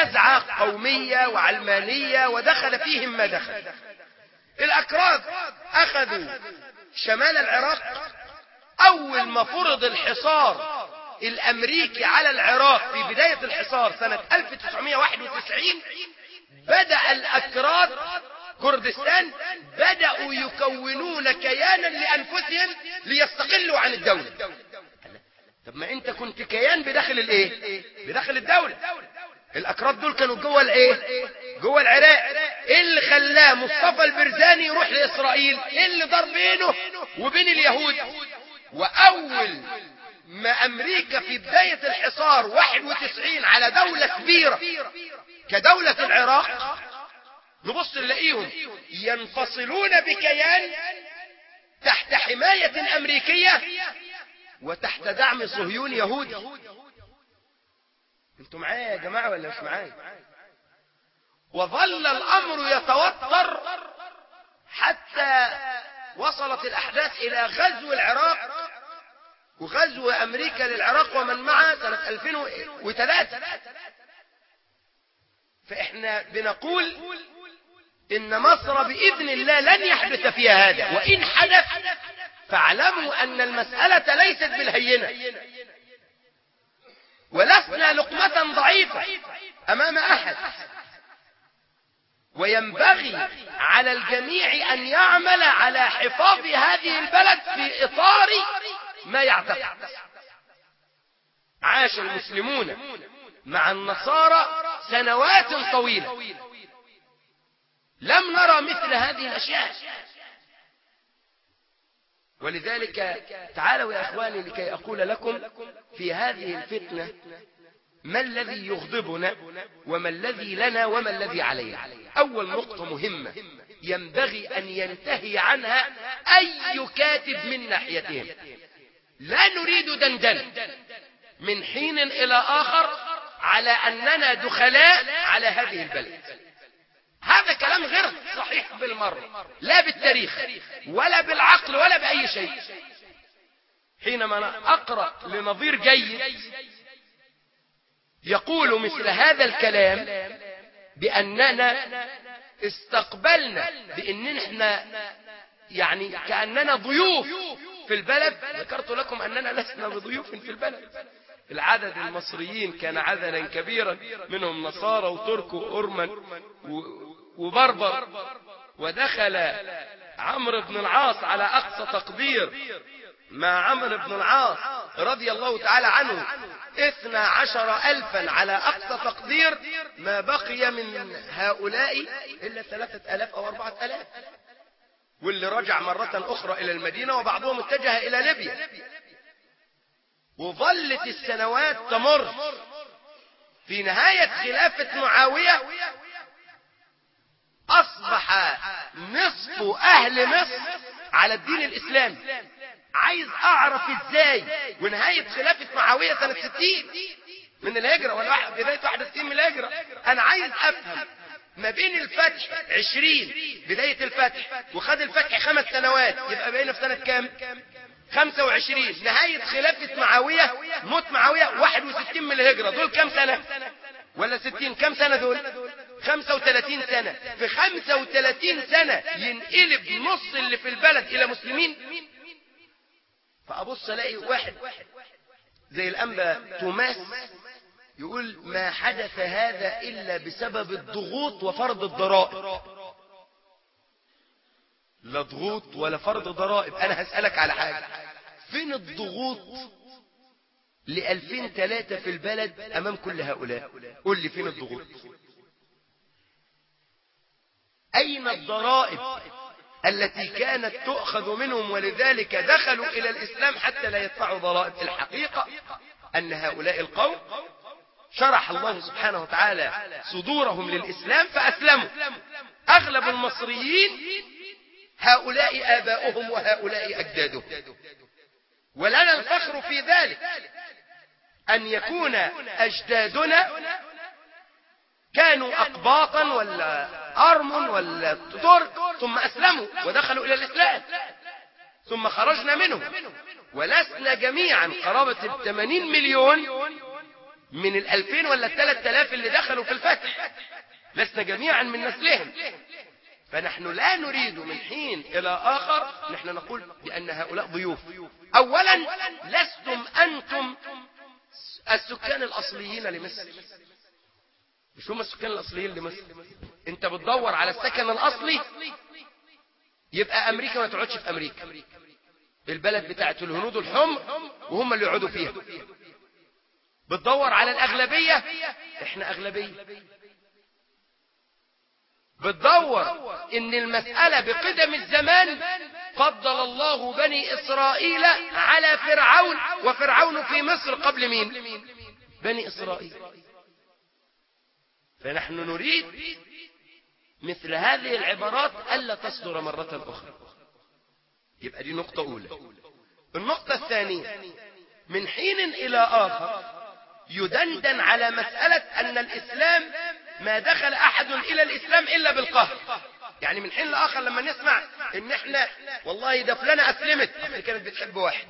نزعة قومية وعلمانية ودخل فيهم ما دخل الأكراد أخذوا شمال العراق أول ما فرض الحصار الأمريكي على العراق في بداية الحصار سنة 1991 بدأ الأكراد كردستان بدأوا يكونون كيانا لأنفسهم ليستقلوا عن الدولة طب ما انت كنت كيان بداخل الايه بداخل الدولة الاكراد دول كانوا جوه الايه جوه العراق ايه اللي خلاه مصطفى البرزاني يروح لاسرائيل ايه اللي دار بينه وبين اليهود واول ما امريكا في بداية الحصار 91 على دولة كبيرة كدولة العراق نبص نلاقيهم ينفصلون بكيان تحت حماية امريكية وتحت دعم صهيون يهودي انتوا معايا يا جماعة ولا مش معايا وظل الامر يتوتر حتى وصلت الاحداث الى غزو العراق وغزو امريكا للعراق ومن معها سنة 2003 فاحنا بنقول ان مصر باذن الله لن يحدث فيها هذا وان حدث فاعلموا ان المسألة ليست بالهينة ولسنا لقمة ضعيفة امام احد وينبغي على الجميع ان يعمل على حفاظ هذه البلد في اطار ما يعتقد عاش المسلمون مع النصارى سنوات طويلة لم نرى مثل هذه الأشياء ولذلك تعالوا يا أخواني لكي أقول لكم في هذه الفتنة ما الذي يغضبنا وما الذي لنا وما الذي علينا أول نقطة مهمة ينبغي أن ينتهي عنها أي كاتب من ناحيتهم لا نريد دندن من حين إلى آخر على أننا دخلاء على هذه البلد هذا كلام غير صحيح بالمرة لا بالتاريخ ولا بالعقل ولا بأي شيء حينما أنا أقرأ لنظير جيد يقول مثل هذا الكلام بأننا استقبلنا بأن احنا يعني كأننا ضيوف في البلد ذكرت لكم أننا لسنا بضيوف في البلد العدد المصريين كان عددا كبيرا منهم نصارى وترك وأرمن وبربر ودخل عمرو بن العاص على أقصى تقدير مع عمرو بن العاص رضي الله تعالى عنه اثنى عشر ألفا على أقصى تقدير ما بقي من هؤلاء إلا ثلاثة ألاف أو أربعة ألاف واللي رجع مرة أخرى إلى المدينة وبعضهم اتجه إلى ليبيا وظلت السنوات تمر في نهاية خلافة معاوية أصبح نصف أهل مصر على الدين الإسلامي عايز أعرف إزاي ونهاية خلافة معاوية سنة 60 من الهجرة ولا بداية 61 من الهجرة أنا عايز أفهم ما بين الفتح 20 بداية الفتح وخد الفتح خمس سنوات يبقى بقينا في سنة كام 25 نهاية خلافة معاوية موت معاوية 61 من الهجرة دول كام سنة ولا 60 كام سنة دول 35 سنة في 35 سنة ينقلب نص اللي في البلد إلى مسلمين فأبص ألاقي واحد زي الأنبا توماس يقول ما حدث هذا إلا بسبب الضغوط وفرض الضرائب لا ضغوط ولا فرض ضرائب أنا هسألك على حاجة فين الضغوط لألفين ثلاثة في البلد أمام كل هؤلاء قل لي فين الضغوط أين الضرائب التي كانت تؤخذ منهم ولذلك دخلوا إلى الإسلام حتى لا يدفعوا ضرائب الحقيقة أن هؤلاء القوم شرح الله سبحانه وتعالى صدورهم للإسلام فأسلموا أغلب المصريين هؤلاء آباؤهم وهؤلاء أجدادهم ولنا الفخر في ذلك أن يكون أجدادنا كانوا أقباطا ولا أرم ولا ترك ثم أسلموا ودخلوا إلى الإسلام ثم خرجنا منهم ولسنا جميعا قرابة الثمانين مليون من الألفين ولا الثلاث آلاف اللي دخلوا في الفتح لسنا جميعا من نسلهم فنحن لا نريد من حين إلى آخر نحن نقول بأن هؤلاء ضيوف أولا لستم أنتم السكان الأصليين لمصر مش هم السكان الأصليين لمصر انت بتدور على السكن الأصلي يبقى أمريكا ما تقعدش في أمريكا البلد بتاعت الهنود الحمر وهم اللي يقعدوا فيها بتدور على الأغلبية احنا أغلبية بتدور ان المسألة بقدم الزمان فضل الله بني إسرائيل على فرعون وفرعون في مصر قبل مين بني إسرائيل فنحن نريد مثل هذه العبارات ألا تصدر مرة أخرى يبقى دي نقطة أولى النقطة الثانية من حين إلى آخر يدندن على مسألة أن الإسلام ما دخل أحد إلى الإسلام إلا بالقهر يعني من حين لآخر لما نسمع إن إحنا والله ده فلانة أسلمت أصل كانت بتحب واحد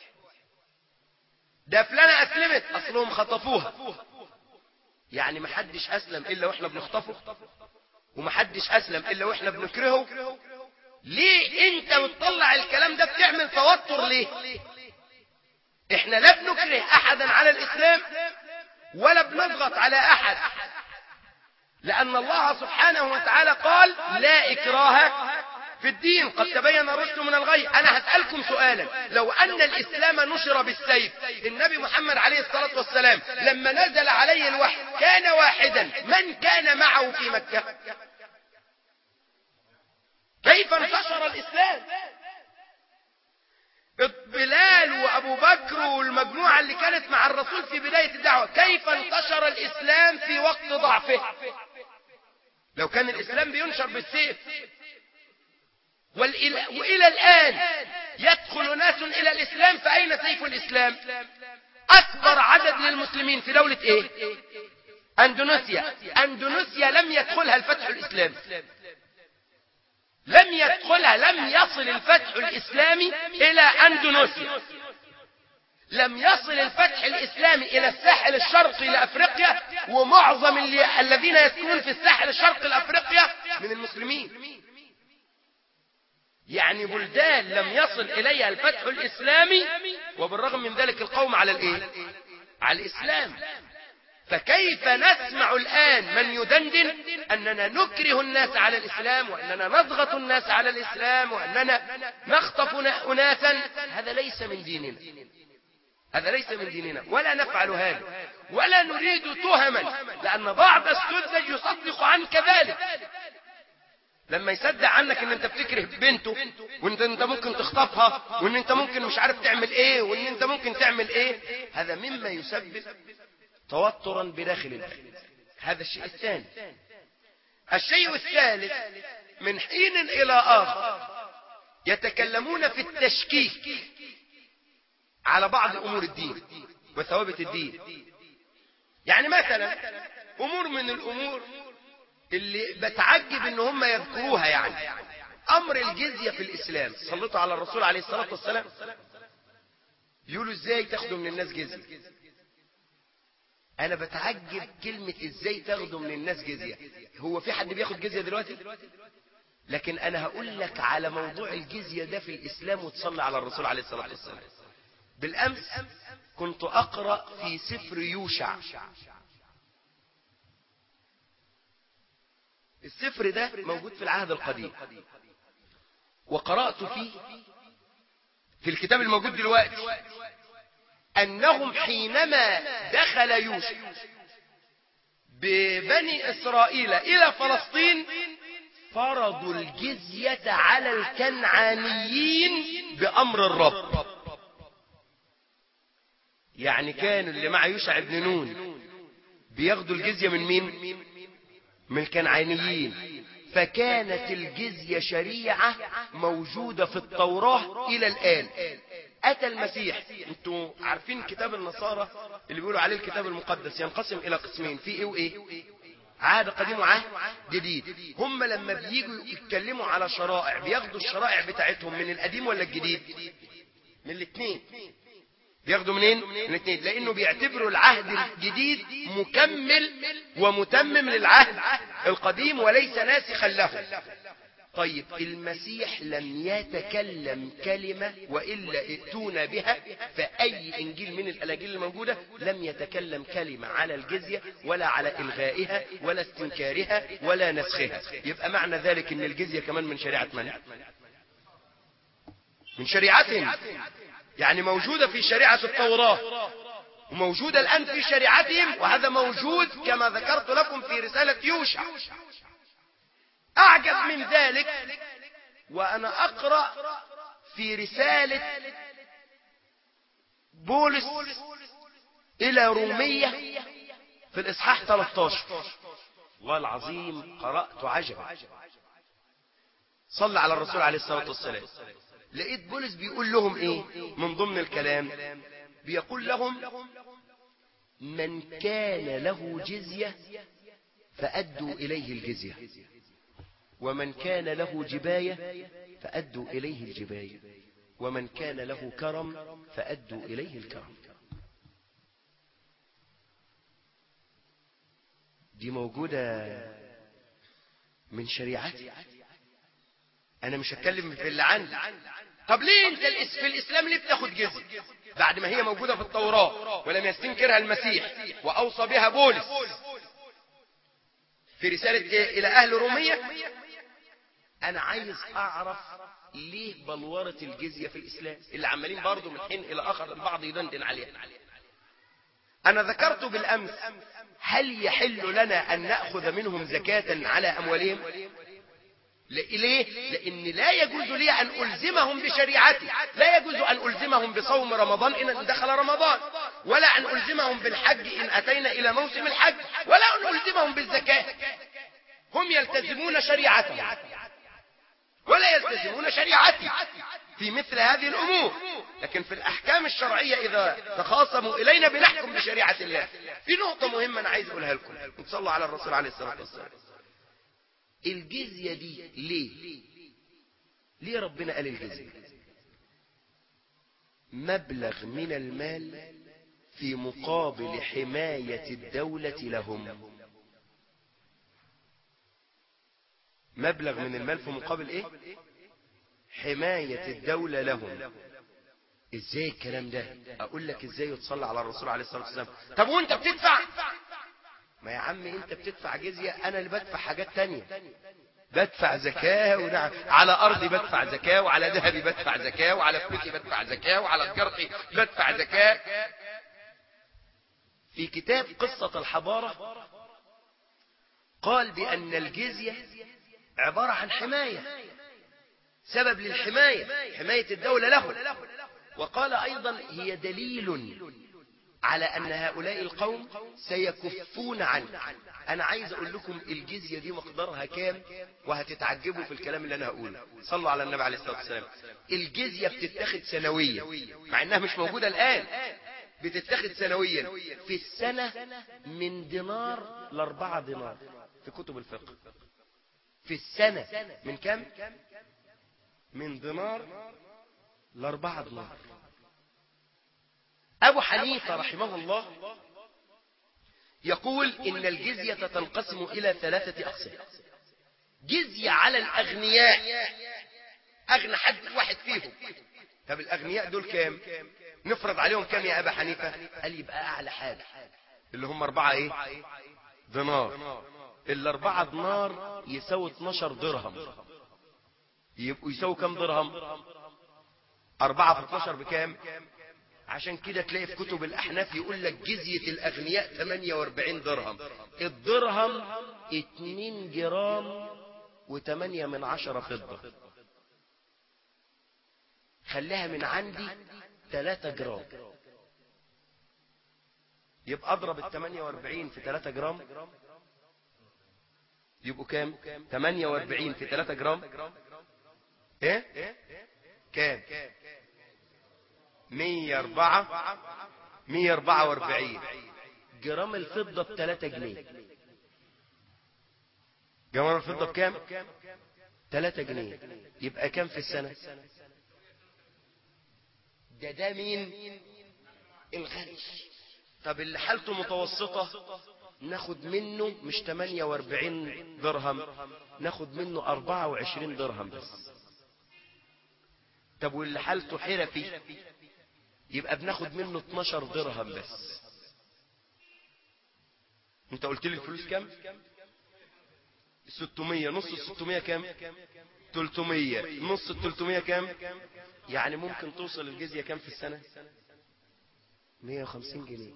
ده فلانة أسلمت أصلهم خطفوها يعني ما حدش أسلم إلا وإحنا بنخطفه وما حدش أسلم إلا وإحنا بنكرهه ليه أنت بتطلع الكلام ده بتعمل توتر ليه إحنا لا بنكره أحدا على الإسلام ولا بنضغط على أحد لأن الله سبحانه وتعالى قال لا إكراه في الدين قد تبين الرشد من الغي أنا هسألكم سؤالا لو أن الإسلام نشر بالسيف النبي محمد عليه الصلاة والسلام لما نزل عليه الوحي كان واحدا من كان معه في مكة كيف انتشر الإسلام بلال وأبو بكر والمجموعة اللي كانت مع الرسول في بداية الدعوة كيف انتشر الإسلام في وقت ضعفه لو كان الإسلام بينشر بالسيف وإلى الآن يدخل ناس إلى الإسلام فأين سيف الإسلام أكبر عدد للمسلمين في دولة إيه أندونيسيا أندونيسيا لم يدخلها الفتح الإسلامي لم يدخلها لم يصل الفتح الإسلامي إلى أندونيسيا لم يصل الفتح الإسلامي إلى الساحل الشرقي لأفريقيا ومعظم اللي الذين يسكنون في الساحل الشرقي لأفريقيا من المسلمين يعني بلدان لم يصل إليها الفتح الإسلامي وبالرغم من ذلك القوم على الإيه؟ على الإسلام فكيف نسمع الآن من يدندن أننا نكره الناس على الإسلام وأننا نضغط الناس على الإسلام وأننا نخطف أناسا هذا ليس من ديننا هذا ليس من ديننا ولا نفعل هذا ولا نريد تهما لأن بعض السذج يصدق عنك ذلك لما يصدق عنك ان انت بتكره بنته وان انت ممكن تخطفها وان انت ممكن مش عارف تعمل ايه وان انت ممكن تعمل ايه هذا مما يسبب توترا بداخل البلد هذا الشيء الثاني الشيء الثالث من حين إلى آخر يتكلمون في التشكيك على بعض أمور الدين وثوابت الدين يعني مثلا أمور من الأمور اللي بتعجب ان هم يذكروها يعني أمر الجزية في الإسلام سلطوا على الرسول عليه الصلاة والسلام يقولوا ازاي تاخدوا من الناس جزية انا بتعجب كلمة ازاي تاخدوا من الناس جزية هو في حد بياخد جزية دلوقتي لكن انا هقول لك على موضوع الجزية ده في الاسلام وتصلي على الرسول عليه الصلاة والسلام بالامس كنت اقرأ في سفر يوشع السفر ده موجود في العهد القديم وقرأت فيه في الكتاب الموجود دلوقتي أنهم حينما دخل يوسف ببني إسرائيل إلى فلسطين فرضوا الجزية على الكنعانيين بأمر الرب يعني كان اللي مع يوشع بن نون بياخدوا الجزية من مين من الكنعانيين فكانت الجزية شريعة موجودة في التوراة إلى الآن أتى المسيح انتوا عارفين كتاب النصارى اللي بيقولوا عليه الكتاب المقدس ينقسم إلى قسمين في إيه وإيه عهد قديم وعهد جديد هم لما بييجوا يتكلموا على شرائع بياخدوا الشرائع بتاعتهم من القديم ولا الجديد من الاثنين بياخدوا منين من الاثنين لانه بيعتبروا العهد الجديد مكمل ومتمم للعهد القديم وليس ناسخا له طيب المسيح لم يتكلم كلمة وإلا ائتونا بها فأي إنجيل من الأناجيل الموجودة لم يتكلم كلمة على الجزية ولا على إلغائها ولا استنكارها ولا نسخها يبقى معنى ذلك أن الجزية كمان من شريعة من؟ من شريعتهم يعني موجودة في شريعة التوراة وموجودة الآن في شريعتهم وهذا موجود كما ذكرت لكم في رسالة يوشع أعجب من ذلك وأنا أقرأ في رسالة بولس إلى رومية في الإصحاح 13 والله العظيم قرأت عجبا صلى على الرسول عليه الصلاة والسلام لقيت بولس بيقول لهم ايه من ضمن الكلام بيقول لهم من كان له جزية فأدوا إليه الجزية ومن كان له جباية فأدوا إليه الجباية ومن كان له كرم فأدوا إليه الكرم دي موجودة من شريعتي أنا مش هتكلم في اللي عندي طب ليه انت الإس- في الإسلام ليه بتاخد جزية بعد ما هي موجودة في التوراة ولم يستنكرها المسيح وأوصى بها بولس في رسالة إيه؟ إلى أهل رومية أنا عايز أعرف ليه بلورة الجزية في الإسلام اللي عمالين برضه من حين إلى آخر البعض يدندن عليها أنا ذكرت بالأمس هل يحل لنا أن نأخذ منهم زكاة على أموالهم ل- ليه؟ لأن لا يجوز لي أن ألزمهم بشريعتي لا يجوز أن ألزمهم بصوم رمضان إن دخل رمضان ولا أن ألزمهم بالحج إن أتينا إلى موسم الحج ولا أن ألزمهم بالزكاة هم يلتزمون شريعتهم ولا يلتزمون شريعتي في مثل هذه الأمور لكن في الأحكام الشرعية إذا تخاصموا إلينا بنحكم بشريعة الله في نقطة مهمة أنا عايز أقولها لكم صلوا على الرسول عليه الصلاة والسلام الجزية دي ليه ليه ربنا قال الجزية مبلغ من المال في مقابل حماية الدولة لهم مبلغ من المال في مقابل ايه حماية الدولة لهم ازاي الكلام ده اقول لك ازاي يتصلى على الرسول عليه الصلاة والسلام طب وانت بتدفع ما يا عم انت بتدفع جزية انا اللي بدفع حاجات تانية بدفع زكاة ونعم على أرضي بدفع زكاة وعلى ذهبي بدفع زكاة وعلى فلوسي بدفع زكاة وعلى تجارتي بدفع زكاة في كتاب قصة الحضارة قال بأن الجزية عبارة عن حماية سبب للحماية حماية الدولة له وقال أيضا هي دليل على أن هؤلاء القوم سيكفون عنه أنا عايز أقول لكم الجزية دي مقدارها كام وهتتعجبوا في الكلام اللي أنا هقوله صلوا على النبي عليه الصلاة والسلام الجزية بتتاخد سنويا مع أنها مش موجودة الآن بتتاخد سنويا في السنة من دينار لأربعة دينار في كتب الفقه في السنة من كم من دينار لأربعة دينار أبو حنيفة رحمه الله يقول إن الجزية تنقسم إلى ثلاثة أقسام جزية على الأغنياء أغنى حد واحد فيهم طب الأغنياء دول كام نفرض عليهم كام يا أبا حنيفة قال يبقى أعلى حاجة اللي هم أربعة إيه دينار الأربعة دينار يساوي 12 درهم يبقوا يساوي كام درهم أربعة في 12 بكام عشان كده تلاقي في كتب الأحناف يقول لك جزية الأغنياء 48 درهم الدرهم 2 جرام و8 من عشرة فضة خليها من عندي 3 جرام يبقى اضرب ال 48 في 3 جرام يبقوا كام 48 في 3 جرام ايه كام 104 144 جرام الفضة ب 3 جنيه جرام الفضة بكام 3 جنيه يبقى كام في السنة ده ده مين الغني طب اللي حالته متوسطة ناخد منه مش 48 درهم ناخد منه 24 درهم بس طب واللي حالته حرفي يبقى بناخد منه 12 درهم بس انت قلت لي الفلوس كام 600 نص ال 600 كام 300 نص ال 300 كام يعني ممكن توصل الجزية كام في السنة 150 جنيه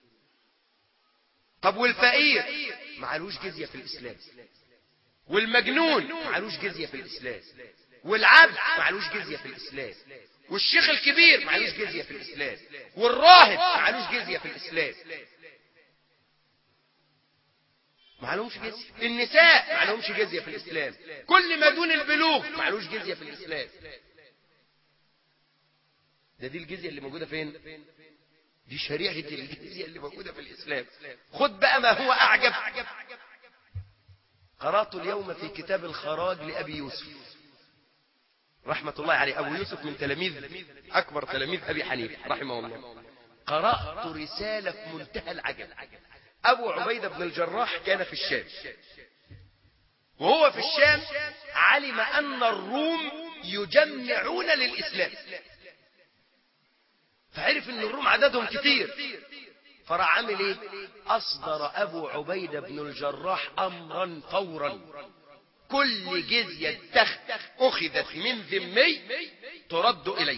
طب والفقير معلوش جزية في الإسلام والمجنون معلوش جزية في الإسلام والعبد معلوش جزية في الإسلام والشيخ الكبير معلوش جزية في الإسلام والراهب معلوش جزية في الإسلام معلومش جزية النساء معلومش جزية في الإسلام كل ما دون البلوغ معلوش جزية في الإسلام ده دي الجزية اللي موجودة فين دي شريعة الجزية اللي موجودة في الإسلام خد بقى ما هو أعجب قرأت اليوم في كتاب الخراج لأبي يوسف رحمة الله عليه أبو يوسف من تلاميذ أكبر تلاميذ أبي حنيفة رحمه الله قرأت رسالة في منتهى العجب أبو عبيدة بن الجراح كان في الشام وهو في الشام علم أن الروم يجمعون للإسلام فعرف أن الروم عددهم كتير فراح عامل ايه اصدر ابو عبيدة بن الجراح امرا فورا كل جزية تخت اخذت من ذمي ترد اليه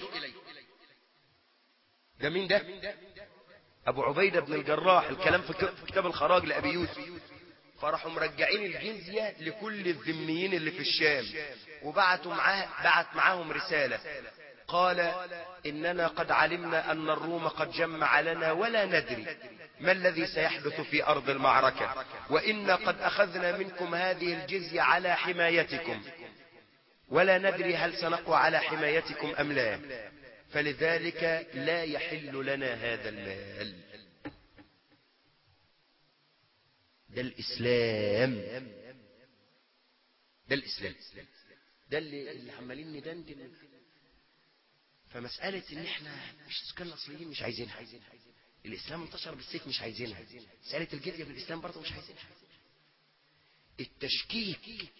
ده مين ده ابو عبيدة بن الجراح الكلام في كتاب الخراج لابي يوسف فراحوا مرجعين الجزية لكل الذميين اللي في الشام وبعتوا معاه بعت معاهم رسالة قال إننا قد علمنا أن الروم قد جمع لنا ولا ندري ما الذي سيحدث في أرض المعركة وإنا قد أخذنا منكم هذه الجزية على حمايتكم ولا ندري هل سنقوى على حمايتكم أم لا فلذلك لا يحل لنا هذا المال ده الإسلام ده الإسلام ده اللي, اللي عمالين ندندن فمسألة ان احنا مش سكان الاصليين مش عايزينها الاسلام انتشر بالسيف مش عايزينها مسألة الجزية بالاسلام برضه مش عايزينها التشكيك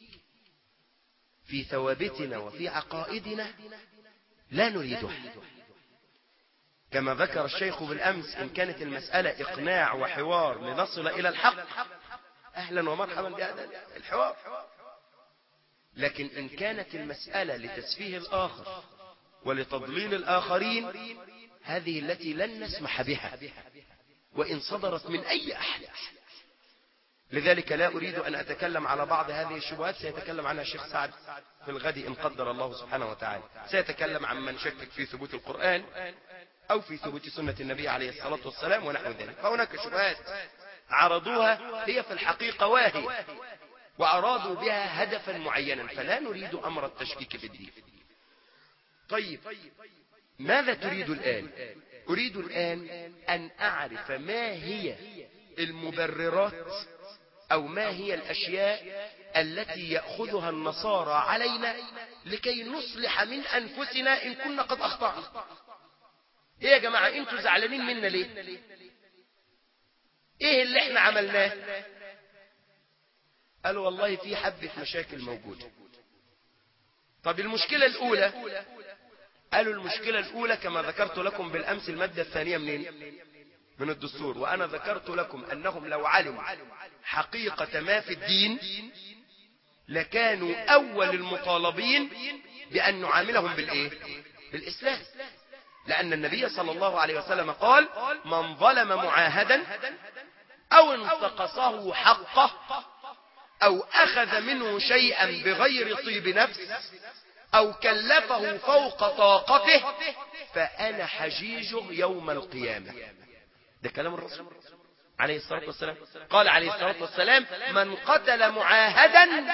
في ثوابتنا وفي عقائدنا لا نريدها كما ذكر الشيخ بالأمس إن كانت المسألة إقناع وحوار لنصل إلى الحق أهلا ومرحبا بهذا الحوار لكن إن كانت المسألة لتسفيه الآخر ولتضليل الآخرين هذه التي لن نسمح بها وإن صدرت من أي أحد لذلك لا أريد أن أتكلم على بعض هذه الشبهات سيتكلم عنها الشيخ سعد في الغد إن قدر الله سبحانه وتعالى سيتكلم عن من شكك في ثبوت القرآن أو في ثبوت سنة النبي عليه الصلاة والسلام ونحو ذلك فهناك شبهات عرضوها هي في الحقيقة واهية وأرادوا بها هدفا معينا فلا نريد أمر التشكيك في الدين طيب ماذا تريد الآن أريد الآن أن أعرف ما هي المبررات أو ما هي الأشياء التي يأخذها النصارى علينا لكي نصلح من أنفسنا إن كنا قد أخطأنا إيه يا جماعة أنتوا زعلانين منا ليه إيه اللي احنا عملناه قالوا والله في حبة مشاكل موجودة طب المشكلة الأولى قالوا المشكلة الأولى كما ذكرت لكم بالأمس المادة الثانية منين من الدستور وأنا ذكرت لكم أنهم لو علموا حقيقة ما في الدين لكانوا أول المطالبين بأن نعاملهم بالإيه بالإسلام لأن النبي صلى الله عليه وسلم قال من ظلم معاهدا أو انتقصه حقه أو أخذ منه شيئا بغير طيب نفس أو كلفه فوق طاقته فأنا حجيجه يوم القيامة ده كلام الرسول عليه الصلاة والسلام قال عليه الصلاة والسلام من قتل معاهدا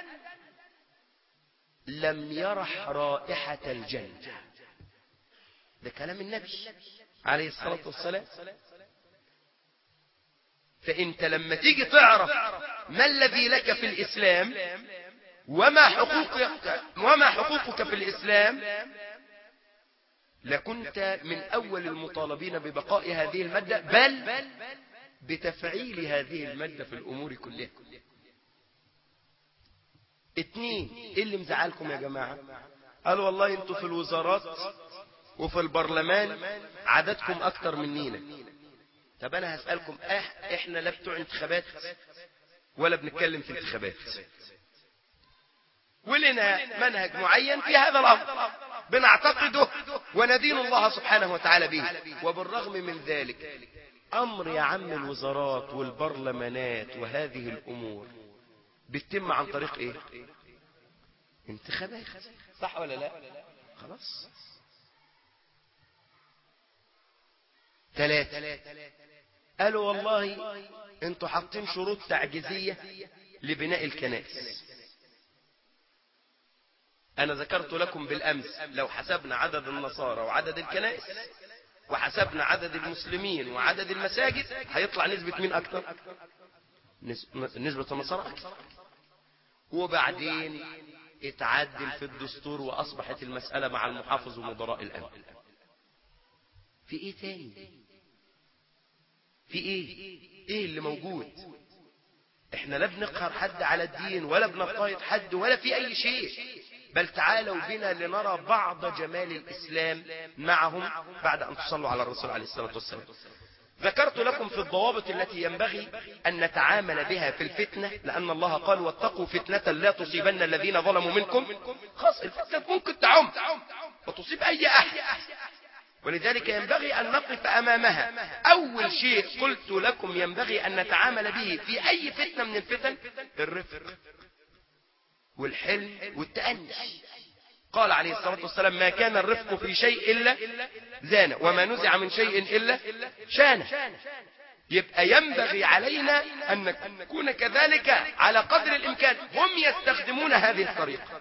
لم يرح رائحة الجنة ده كلام النبي عليه الصلاة والسلام فانت لما تيجي تعرف ما الذي لك في الإسلام وما حقوقك, وما حقوقك في الإسلام لكنت من أول المطالبين ببقاء هذه المادة بل بتفعيل هذه المادة في الأمور كلها اتنين ايه اللي مزعلكم يا جماعة قالوا والله انتوا في الوزارات وفي البرلمان عددكم اكتر منينا طب انا هسألكم اه احنا لا بتوع انتخابات ولا بنتكلم في انتخابات ولنا منهج معين في هذا الامر بنعتقده وندين الله سبحانه وتعالى به وبالرغم من ذلك امر يا عم الوزارات والبرلمانات وهذه الامور بتتم عن طريق ايه انتخابات صح ولا لا خلاص ثلاثة قالوا والله انتوا حاطين شروط تعجيزية لبناء الكنائس انا ذكرت لكم بالامس لو حسبنا عدد النصارى وعدد الكنائس وحسبنا عدد المسلمين وعدد المساجد هيطلع نسبة مين اكتر نسبة النصارى اكتر وبعدين اتعدل في الدستور واصبحت المسألة مع المحافظ ومدراء الامن في ايه تاني في ايه ايه اللي موجود احنا لا بنقهر حد على الدين ولا بنضطهد حد ولا في اي شيء بل تعالوا بنا لنرى بعض جمال الاسلام معهم بعد ان تصلوا على الرسول عليه الصلاة والسلام ذكرت لكم في الضوابط التي ينبغي أن نتعامل بها في الفتنة لأن الله قال واتقوا فتنة لا تصيبن الذين ظلموا منكم خاص الفتنة ممكن تعم وتصيب أي أحد ولذلك ينبغي أن نقف أمامها أول شيء قلت لكم ينبغي أن نتعامل به في أي فتنة من الفتن الرفق والحلم والتأني قال عليه الصلاة والسلام ما كان الرفق في شيء إلا زان وما نزع من شيء إلا شان يبقى ينبغي علينا أن نكون كذلك على قدر الإمكان هم يستخدمون هذه الطريقة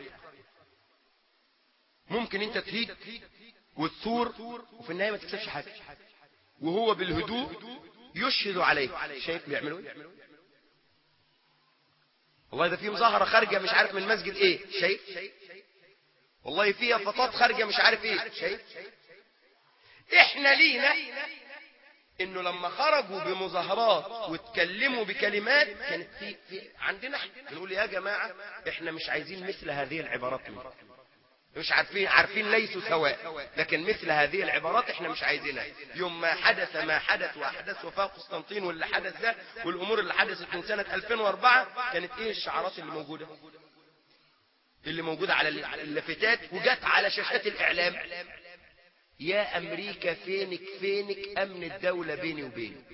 ممكن انت تهيج والثور وفي النهاية ما تكسبش حاجة وهو بالهدوء يشهد عليك شايف بيعملوا ايه والله ده في مظاهرة خارجة مش عارف من مسجد ايه شايف والله في فطاط خارجة مش عارف ايه شايف احنا لينا انه لما خرجوا بمظاهرات واتكلموا بكلمات كانت في, في عندنا احنا نقول يا جماعة احنا مش عايزين مثل هذه العبارات منكم مش عارفين عارفين ليسوا سواء لكن مثل هذه العبارات احنا مش عايزينها يوم ما حدث ما حدث واحداث وفاة قسطنطين واللي حدث ده والامور اللي حدثت من سنة 2004 كانت ايه الشعارات اللي موجودة اللي موجودة على اللافتات وجت على شاشات الاعلام يا امريكا فينك فينك امن الدولة بيني وبينك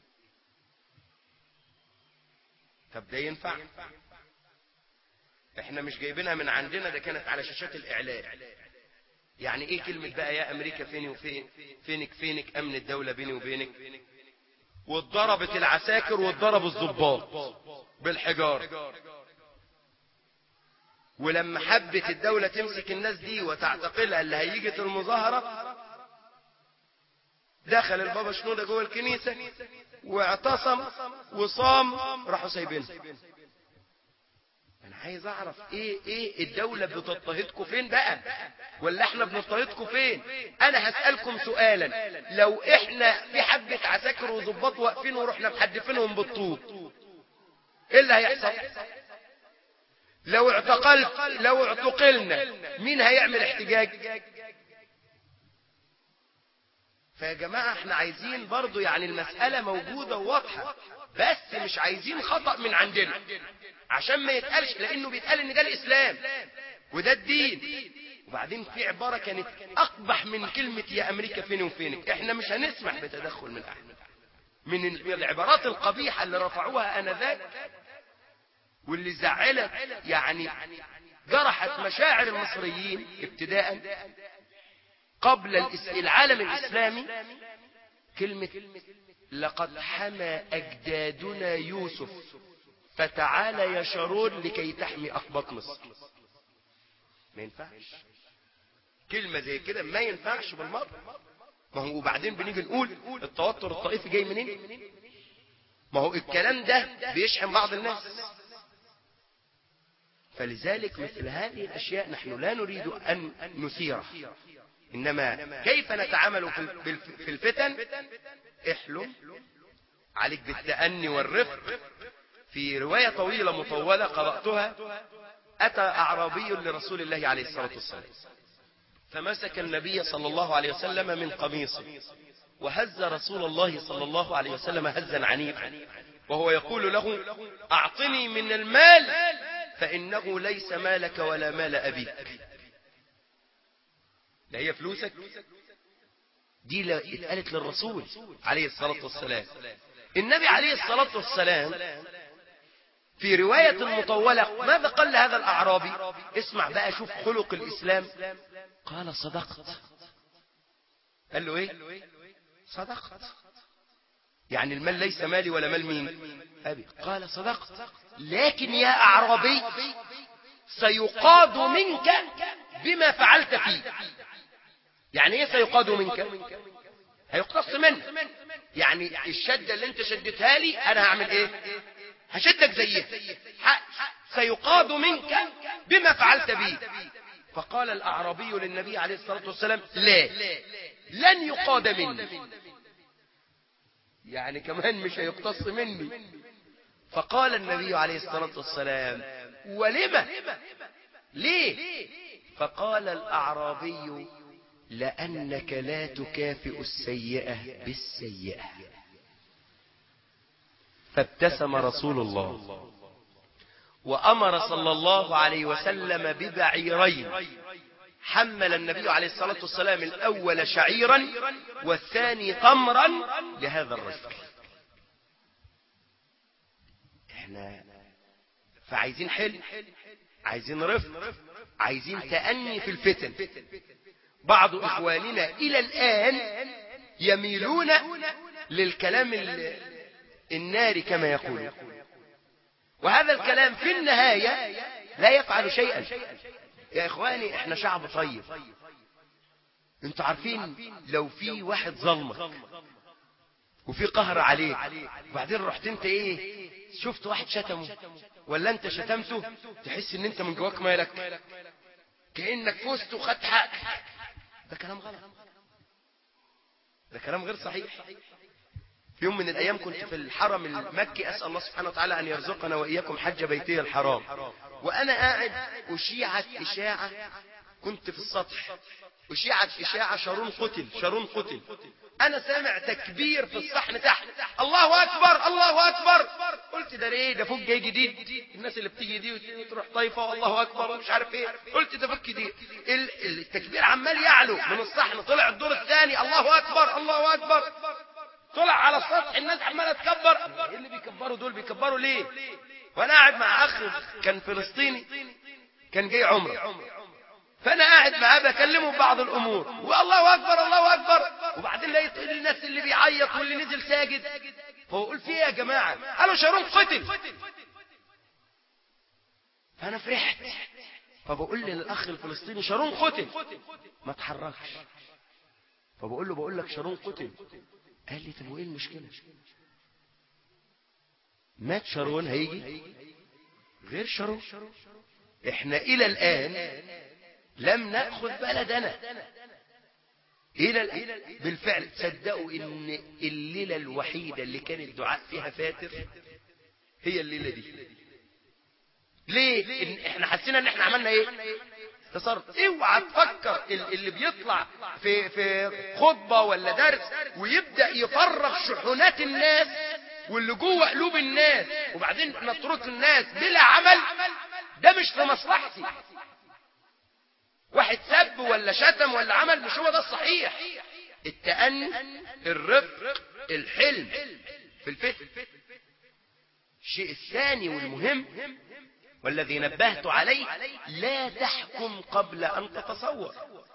طب ده ينفع احنا مش جايبينها من عندنا ده كانت على شاشات الاعلام يعني ايه كلمة بقى يا امريكا فيني وفين فينك فينك امن الدولة بيني وبينك واتضربت العساكر واتضربوا الضباط بالحجار ولما حبت الدولة تمسك الناس دي وتعتقلها اللي هيجت المظاهرة دخل البابا شنودة جوه الكنيسة واعتصم وصام راحوا سايبينه انا عايز اعرف ايه ايه الدولة بتضطهدكم فين بقى ولا احنا بنضطهدكم فين انا هسألكم سؤالا لو احنا في حبة عساكر وظباط واقفين ورحنا محدفينهم بالطوب ايه اللي هيحصل لو اعتقلت لو اعتقلنا مين هيعمل احتجاج فيا جماعة احنا عايزين برضو يعني المسألة موجودة وواضحة بس مش عايزين خطأ من عندنا عشان ما يتقالش لانه بيتقال ان ده الاسلام وده الدين وبعدين في عبارة كانت اقبح من كلمة يا امريكا فين وفينك احنا مش هنسمح بتدخل من احد من العبارات القبيحة اللي رفعوها انذاك واللي زعلت يعني جرحت مشاعر المصريين ابتداء قبل العالم الاسلامي كلمة لقد حمى اجدادنا يوسف فتعالى يا شارون لكي تحمي أخبط مصر ما ينفعش كلمة زي كده ما ينفعش بالمرة ما هو وبعدين بنيجي نقول التوتر الطائفي جاي منين ما هو الكلام ده بيشحن بعض الناس فلذلك مثل هذه الأشياء نحن لا نريد أن نثيرها إنما كيف نتعامل في بالف- في الفتن احلم عليك بالتأني والرفق في رواية طويلة مطولة قرأتها أتى أعرابي لرسول الله عليه الصلاة والسلام فمسك النبي صلى الله عليه وسلم من قميصه وهز رسول الله صلى الله عليه وسلم هزا عنيفا وهو يقول له أعطني من المال فإنه ليس مالك ولا مال أبيك لا هي فلوسك دي لا اتقالت للرسول عليه الصلاة والسلام النبي عليه الصلاة والسلام في رواية مطولة ماذا قال لهذا الأعرابي اسمع بقى شوف خلق الإسلام قال صدقت قال له ايه صدقت يعني المال ليس مالي ولا مال مين أبي قال صدقت لكن يا أعرابي سيقاد منك بما فعلت فيه يعني ايه سيقاد منك هيقتص منك يعني الشدة اللي انت شدتها لي انا هعمل ايه هشدك زيها ح- سيقاد منك بما فعلت بي فقال الأعرابي للنبي عليه الصلاة والسلام لا لن يقاد مني يعني كمان مش هيقتص مني فقال النبي عليه الصلاة والسلام ولم ليه فقال الأعرابي لأنك لا تكافئ السيئة بالسيئة فابتسم رسول الله وأمر صلى الله عليه وسلم ببعيرين حمل النبي عليه الصلاة والسلام الأول شعيرا والثاني تمرا لهذا الرجل احنا فعايزين حل عايزين رفق عايزين تأني في الفتن بعض إخواننا إلى الآن يميلون للكلام ال- الناري كما يقول وهذا الكلام في النهاية لا يفعل شيئا يا إخواني احنا شعب طيب انتوا عارفين لو في واحد ظلمك وفي قهر عليك وبعدين رحت انت ايه شفت واحد شتمه ولا انت شتمته تحس ان انت من جواك مالك كأنك فزت وخدت حقك ده كلام غلط ده كلام غير صحيح في يوم من الأيام كنت في الحرم المكي أسأل الله سبحانه وتعالى أن يرزقنا وإياكم حج بيتي الحرام وأنا قاعد أشيعت إشاعة كنت في السطح أشيعت إشاعة شارون قتل شارون قتل أنا سامع تكبير في الصحن تحت الله أكبر الله أكبر قلت ده ليه ده فوق جاي جديد الناس اللي بتيجي دي وتروح طايفة والله أكبر ومش عارف إيه قلت ده فوق جديد ال- التكبير عمال يعلو من الصحن طلع الدور الثاني الله أكبر الله أكبر طلع على السطح الناس عماله تكبر ايه اللي بيكبروا دول بيكبروا ليه وانا قاعد مع اخ كان فلسطيني كان جاي عمره فانا قاعد معاه بكلمه ببعض الامور والله اكبر الله اكبر وبعدين لقيت الناس اللي بيعيط واللي نزل ساجد فبقول في ايه يا جماعه قالوا شارون قتل فانا فرحت فبقول للاخ الفلسطيني شارون قتل ما تحركش فبقول له بقول لك شارون قتل قال لي طب وايه المشكلة مات شارون هيجي غير شارون احنا الى الان لم نأخذ بلدنا الى الان بالفعل تصدقوا ان الليلة الوحيدة اللي كان الدعاء فيها فاتر هي الليلة دي ليه إن احنا حسينا ان احنا عملنا ايه تصرف اوعى تفكر ال- اللي بيطلع في في خطبة ولا درس ويبدأ يفرغ شحنات الناس واللي جوه قلوب الناس وبعدين نترك الناس بلا عمل ده مش في مصلحتي واحد سب ولا شتم ولا عمل مش هو ده الصحيح التأني الرفق الحلم في الفتن الشيء الثاني والمهم والذي نبهت عليه لا تحكم قبل أن تتصور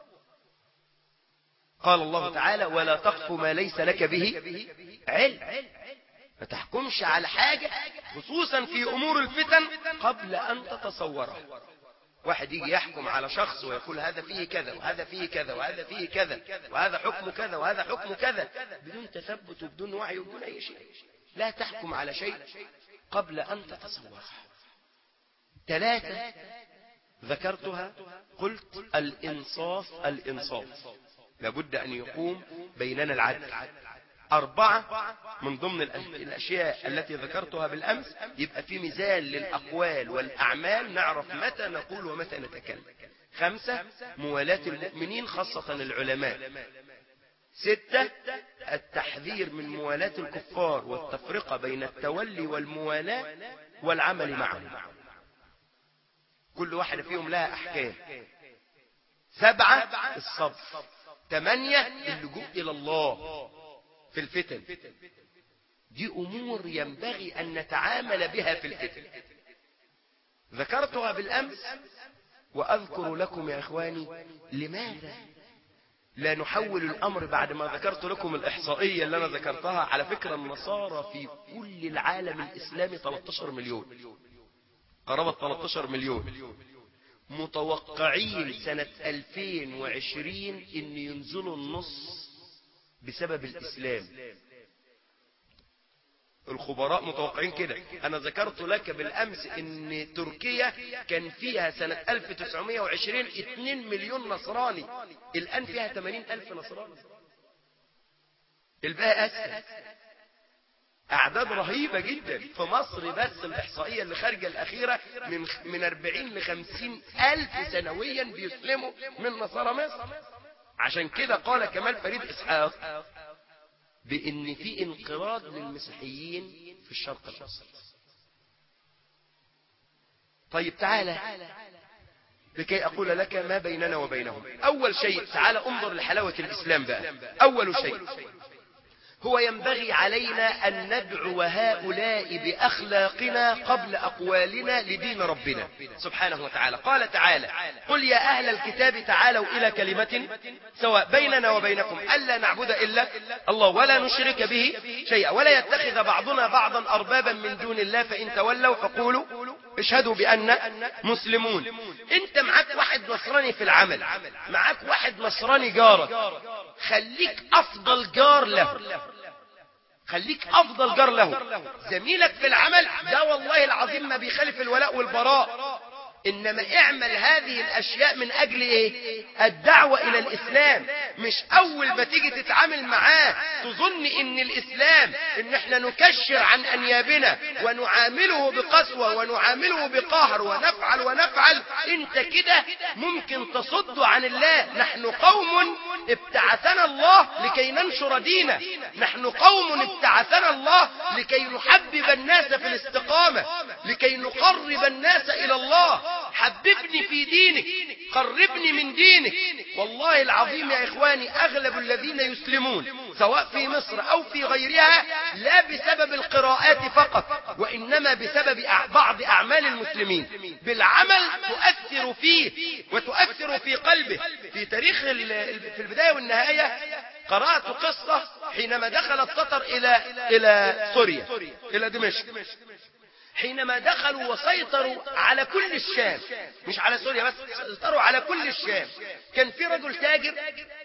قال الله تعالى ولا تقف ما ليس لك به علم ما تحكمش على حاجة خصوصا في أمور الفتن قبل أن تتصورها واحد يجي يحكم على شخص ويقول هذا فيه كذا وهذا فيه كذا وهذا فيه كذا وهذا حكم كذا وهذا حكم كذا بدون تثبت وبدون وعي وبدون أي شيء لا تحكم على شيء قبل أن تتصوره ثلاثة ذكرتها قلت الإنصاف الإنصاف لابد أن يقوم بيننا العدل أربعة من ضمن الأشياء التي ذكرتها بالأمس يبقى في ميزان للأقوال والأعمال نعرف متى نقول ومتى نتكلم خمسة موالاة المؤمنين خاصة العلماء ستة التحذير من موالاة الكفار والتفرقة بين التولي والموالاة والعمل معهم كل واحدة فيهم لها أحكام سبعة الصبر ثمانية اللجوء إلى الله في الفتن دي أمور ينبغي أن نتعامل بها في الفتن ذكرتها بالأمس وأذكر لكم يا إخواني لماذا لا نحول الأمر بعد ما ذكرت لكم الإحصائية اللي أنا ذكرتها على فكرة النصارى في كل العالم الإسلامي 13 مليون قرابة 13 مليون متوقعين سنة 2020 ان ينزلوا النص بسبب الإسلام الخبراء متوقعين كده أنا ذكرت لك بالأمس أن تركيا كان فيها سنة 1920 2 مليون نصراني الآن فيها 80 ألف نصراني الباقي أسهل أعداد رهيبة جدا في مصر بس الإحصائية اللي خارجة الأخيرة من من 40 ل 50 ألف سنويا بيسلموا من نصارى مصر عشان كده قال كمال فريد إسحاق بأن في انقراض للمسيحيين في الشرق الأوسط طيب تعالى لكي أقول لك ما بيننا وبينهم أول شيء تعالى انظر لحلاوة الإسلام بقى أول شيء هو ينبغي علينا أن ندعو هؤلاء بأخلاقنا قبل أقوالنا لدين ربنا سبحانه وتعالى قال تعالى قل يا أهل الكتاب تعالوا إلى كلمة سواء بيننا وبينكم ألا نعبد إلا الله ولا نشرك به شيئا ولا يتخذ بعضنا بعضا أربابا من دون الله فإن تولوا فقولوا اشهدوا بأن مسلمون انت معاك واحد نصراني في العمل معاك واحد نصراني جارك خليك أفضل جار له خليك أفضل جار له زميلك في العمل ده والله العظيم ما بيخالف الولاء والبراء إنما اعمل هذه الأشياء من أجل إيه الدعوة إلى الإسلام مش أول ما تيجي تتعامل معاه تظن إن الإسلام إن إحنا نكشر عن أنيابنا ونعامله بقسوة ونعامله بقهر ونفعل ونفعل أنت كده ممكن تصد عن الله نحن قوم ابتعثنا الله لكي ننشر دينه نحن قوم ابتعثنا الله لكي نحبب الناس في الاستقامة لكي نقرب الناس إلى الله حببني في دينك قربني من دينك والله العظيم يا إخواني أغلب الذين يسلمون سواء في مصر أو في غيرها لا بسبب القراءات فقط وإنما بسبب بعض أعمال المسلمين بالعمل تؤثر فيه وتؤثر في قلبه في تاريخ في البداية والنهاية قرأت قصة حينما دخل التتر إلى إلى سوريا إلى دمشق حينما دخلوا وسيطروا على كل الشام مش على سوريا بس سيطروا على كل الشام كان في رجل تاجر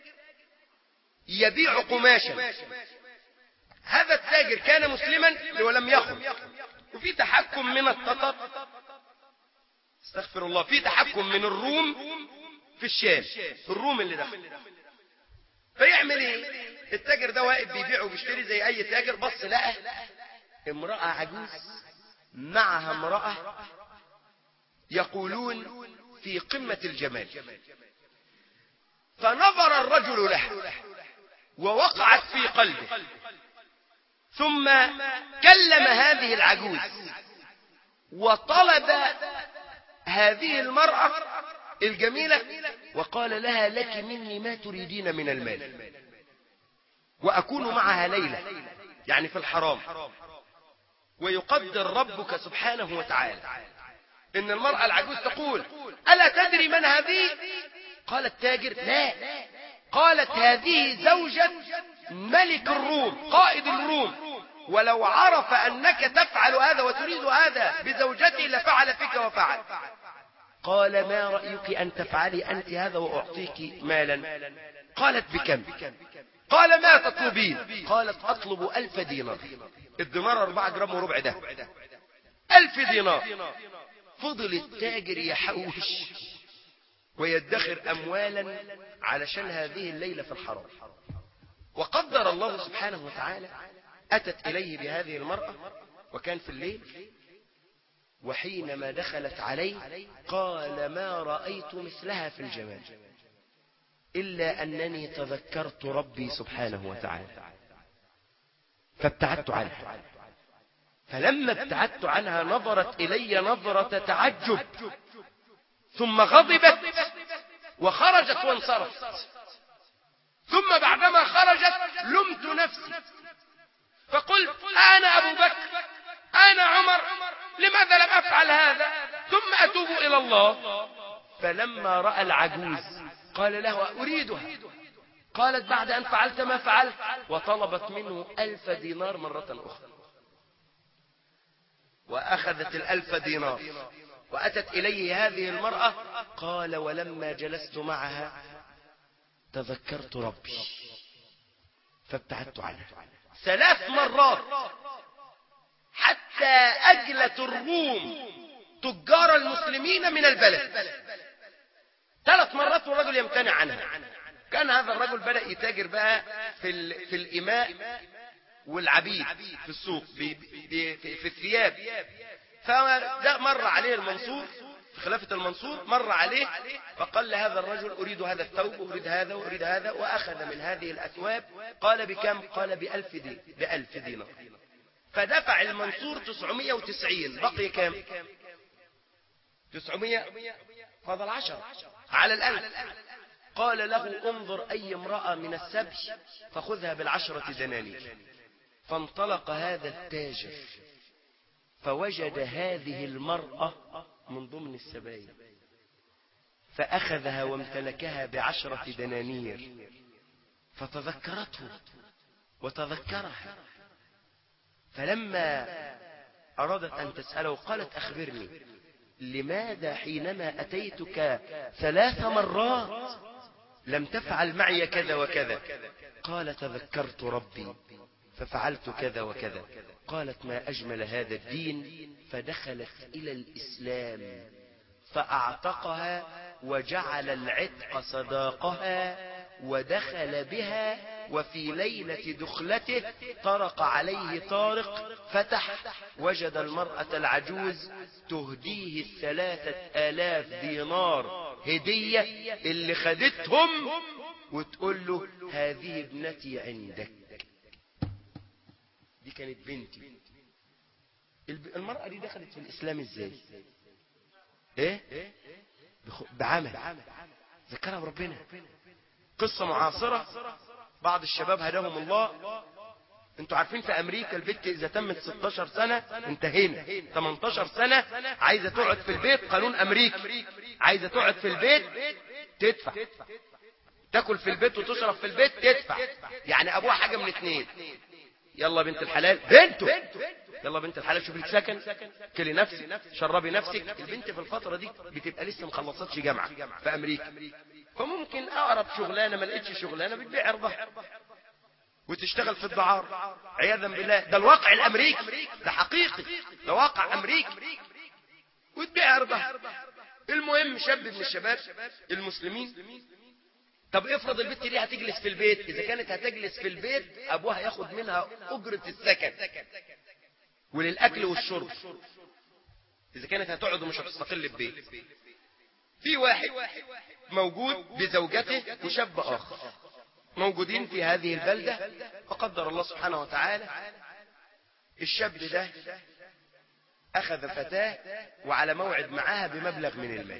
يبيع قماشا هذا التاجر كان مسلما ولم يخن وفي تحكم من التتر استغفر الله في تحكم من الروم في الشام الروم اللي دخل فيعمل ايه التاجر ده واقف بيبيع وبيشتري زي اي تاجر بص لقى امرأة عجوز معها امرأة يقولون في قمة الجمال فنظر الرجل لها ووقعت في قلبه ثم كلم هذه العجوز وطلب هذه المرأة الجميلة وقال لها لك مني ما تريدين من المال وأكون معها ليلة يعني في الحرام ويقدر ربك سبحانه وتعالى إن المرأة العجوز تقول ألا تدري من هذه قال التاجر لا قالت هذه زوجة ملك الروم قائد الروم ولو عرف أنك تفعل هذا وتريد هذا بزوجتي لفعل فيك وفعل قال ما رأيك أن تفعلي أنت هذا وأعطيك مالا قالت بكم قال ما تطلبين قالت أطلب ألف دينار الدينار أربعة جرام وربع ده ألف دينار فضل التاجر يحوش ويدخر أموالا علشان هذه الليلة في الحرام وقدر الله سبحانه وتعالى أتت إليه بهذه المرأة وكان في الليل وحينما دخلت عليه قال ما رأيت مثلها في الجمال إلا أنني تذكرت ربي سبحانه وتعالى فابتعدت عنها فلما ابتعدت عنها نظرت إلي نظرة تعجب ثم غضبت وخرجت وانصرفت ثم بعدما خرجت لمت نفسي فقلت أنا أبو بكر أنا عمر لماذا لم أفعل هذا ثم أتوب إلى الله فلما رأى العجوز قال له أريدها قالت بعد أن فعلت ما فعلت وطلبت منه ألف دينار مرة أخرى وأخذت الألف دينار وأتت إليه هذه المرأة قال ولما جلست معها تذكرت ربي فابتعدت عنها ثلاث مرات حتى أجلت الروم تجار المسلمين من البلد ثلاث مرات والرجل يمتنع عنها كان هذا الرجل بدأ يتاجر بقى في, في الإماء والعبيد في السوق في, في, في الثياب فده مر عليه المنصور في خلافة المنصور مر عليه فقال لهذا الرجل أريد هذا الثوب أريد هذا وأريد هذا وأخذ من هذه الأثواب قال بكم قال بألف, دي بألف دينار فدفع المنصور 990 بقي كم 900 فضل عشر على الألف قال له انظر أي امرأة من السبي فخذها بالعشرة دنانير فانطلق هذا التاجر فوجد هذه المرأة من ضمن السبايا فأخذها وامتلكها بعشرة دنانير فتذكرته وتذكرها فلما أرادت أن تسأله قالت أخبرني لماذا حينما أتيتك ثلاث مرات لم تفعل معي كذا وكذا قال تذكرت ربي ففعلت كذا وكذا قالت ما أجمل هذا الدين فدخلت إلى الإسلام فأعتقها وجعل العتق صداقها ودخل بها وفي ليلة دخلته طرق عليه طارق فتح وجد المرأة العجوز تهديه الثلاثة آلاف دينار هدية اللي خدتهم وتقول له هذه ابنتي عندك دي كانت بنتي المرأة دي دخلت في الإسلام ازاي ايه بعمل ذكرها بربنا قصة معاصرة بعض الشباب هداهم الله انتوا عارفين في امريكا البنت اذا تمت 16 سنة انتهينا 18 سنة عايزة تقعد في البيت قانون امريكي عايزة تقعد في البيت تدفع تاكل في البيت وتشرب في البيت تدفع يعني ابوها حاجة من اتنين يلا بنت الحلال بنته يلا بنت الحلال شوفي لك سكن كلي نفسك شربي نفسك البنت في الفترة دي بتبقى لسه مخلصتش جامعة في امريكا فممكن اقرب شغلانة ما لقيتش شغلانة بتبيع عرضها وتشتغل في الدعار عياذا بالله ده الواقع الامريكي ده حقيقي ده واقع امريكي وتبيع عرضها المهم شاب من الشباب المسلمين طب افرض البنت دي هتجلس في البيت اذا كانت هتجلس في البيت ابوها ياخد منها اجرة السكن وللاكل والشرب اذا كانت هتقعد ومش هتستقل البيت في واحد موجود بزوجته وشاب اخر موجودين في هذه البلدة فقدر الله سبحانه وتعالى الشاب ده اخذ فتاة وعلى موعد معاها بمبلغ من المال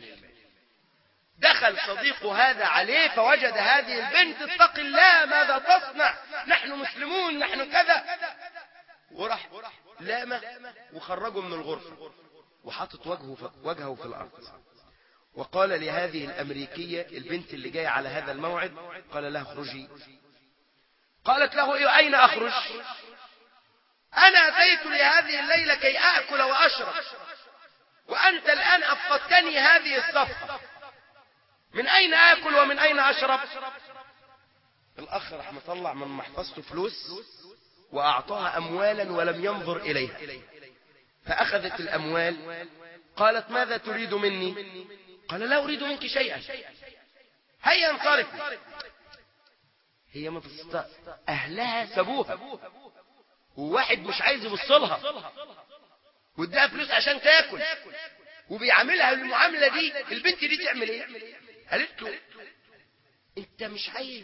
دخل صديق هذا عليه فوجد هذه البنت اتق الله ماذا تصنع نحن مسلمون نحن كذا وراح لامه وخرجه من الغرفة وحطت وجهه في, وجهه في الأرض وقال لهذه الأمريكية البنت اللي جاية على هذا الموعد قال لها اخرجي قالت له أين أخرج أنا أتيت لهذه الليلة كي أأكل وأشرب وأنت الآن أفقدتني هذه الصفقة من أين آكل ومن أين أشرب الأخ راح مطلع من محفظته فلوس وأعطاها أموالا ولم ينظر إليها فأخذت الأموال قالت ماذا تريد مني قال لا أريد منك شيئا هيا انصرفي هي ما تست... أهلها سابوها وواحد مش عايز يبصلها واداها فلوس عشان تاكل وبيعاملها المعاملة دي البنت دي تعمل ايه قالت له انت مش عايز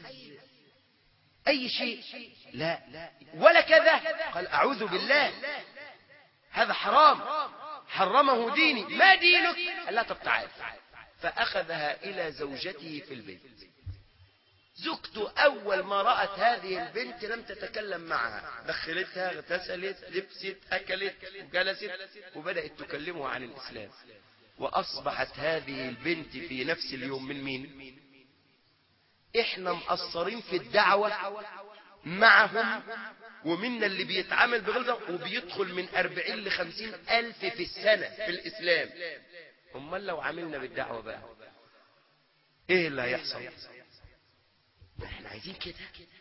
اي شيء لا ولا كذا قال اعوذ بالله هذا حرام حرمه ديني ما دينك قال لا طب تعال فاخذها الى زوجته في البيت زوجته أول ما رأت هذه البنت لم تتكلم معها دخلتها اغتسلت لبست أكلت وجلست وبدأت تكلمه عن الإسلام وأصبحت هذه البنت في نفس اليوم من مين إحنا مقصرين في الدعوة معهم ومنا اللي بيتعامل بغلظة وبيدخل من أربعين لخمسين ألف في السنة في الإسلام أمال لو عملنا بالدعوة بقى إيه اللي هيحصل احنا عايزين كده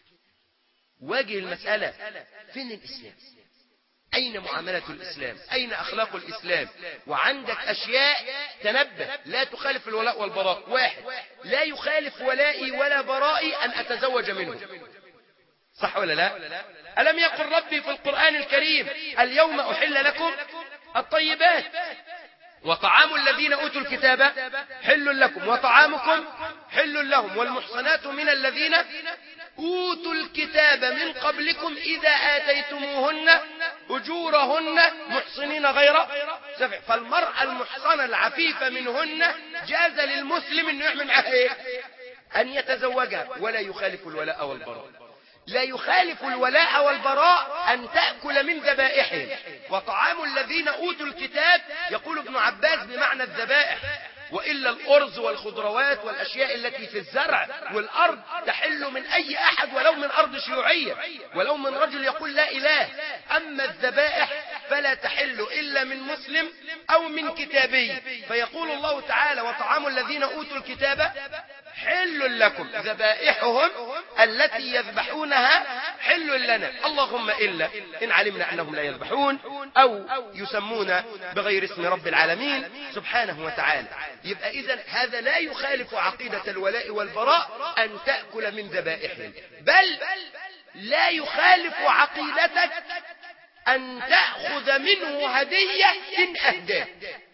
واجه المسألة فين الإسلام أين معاملة الإسلام أين أخلاق الإسلام وعندك أشياء تنبه لا تخالف الولاء والبراء واحد لا يخالف ولائي ولا برائي أن أتزوج منه صح ولا لا ألم يقل ربي في القرآن الكريم اليوم أحل لكم الطيبات وطعام الذين أوتوا الكتاب حل لكم وطعامكم حل لهم والمحصنات من الذين أوتوا الكتاب من قبلكم إذا آتيتموهن أجورهن محصنين غير سفع فالمرأة المحصنة العفيفة منهن جاز للمسلم أن يعمل معها إيه؟ أن يتزوجها ولا يخالف الولاء والبراء لا يخالف الولاء والبراء أن تأكل من ذبائحهم وطعام الذين أوتوا الكتاب يقول ابن عباس بمعنى الذبائح وإلا الأرز والخضروات والأشياء التي في الزرع والأرض تحل من أي أحد ولو من أرض شيوعية ولو من رجل يقول لا إله أما الذبائح فلا تحل إلا من مسلم أو من كتابي فيقول الله تعالى وطعام الذين أوتوا الكتاب حل لكم ذبائحهم التي يذبحونها حل لنا اللهم إلا إن علمنا أنهم لا يذبحون أو يسمون بغير اسم رب العالمين سبحانه وتعالى يبقى إذا هذا لا يخالف عقيدة الولاء والبراء أن تأكل من ذبائحهم بل لا يخالف عقيدتك أن تأخذ منه هدية إن أهداه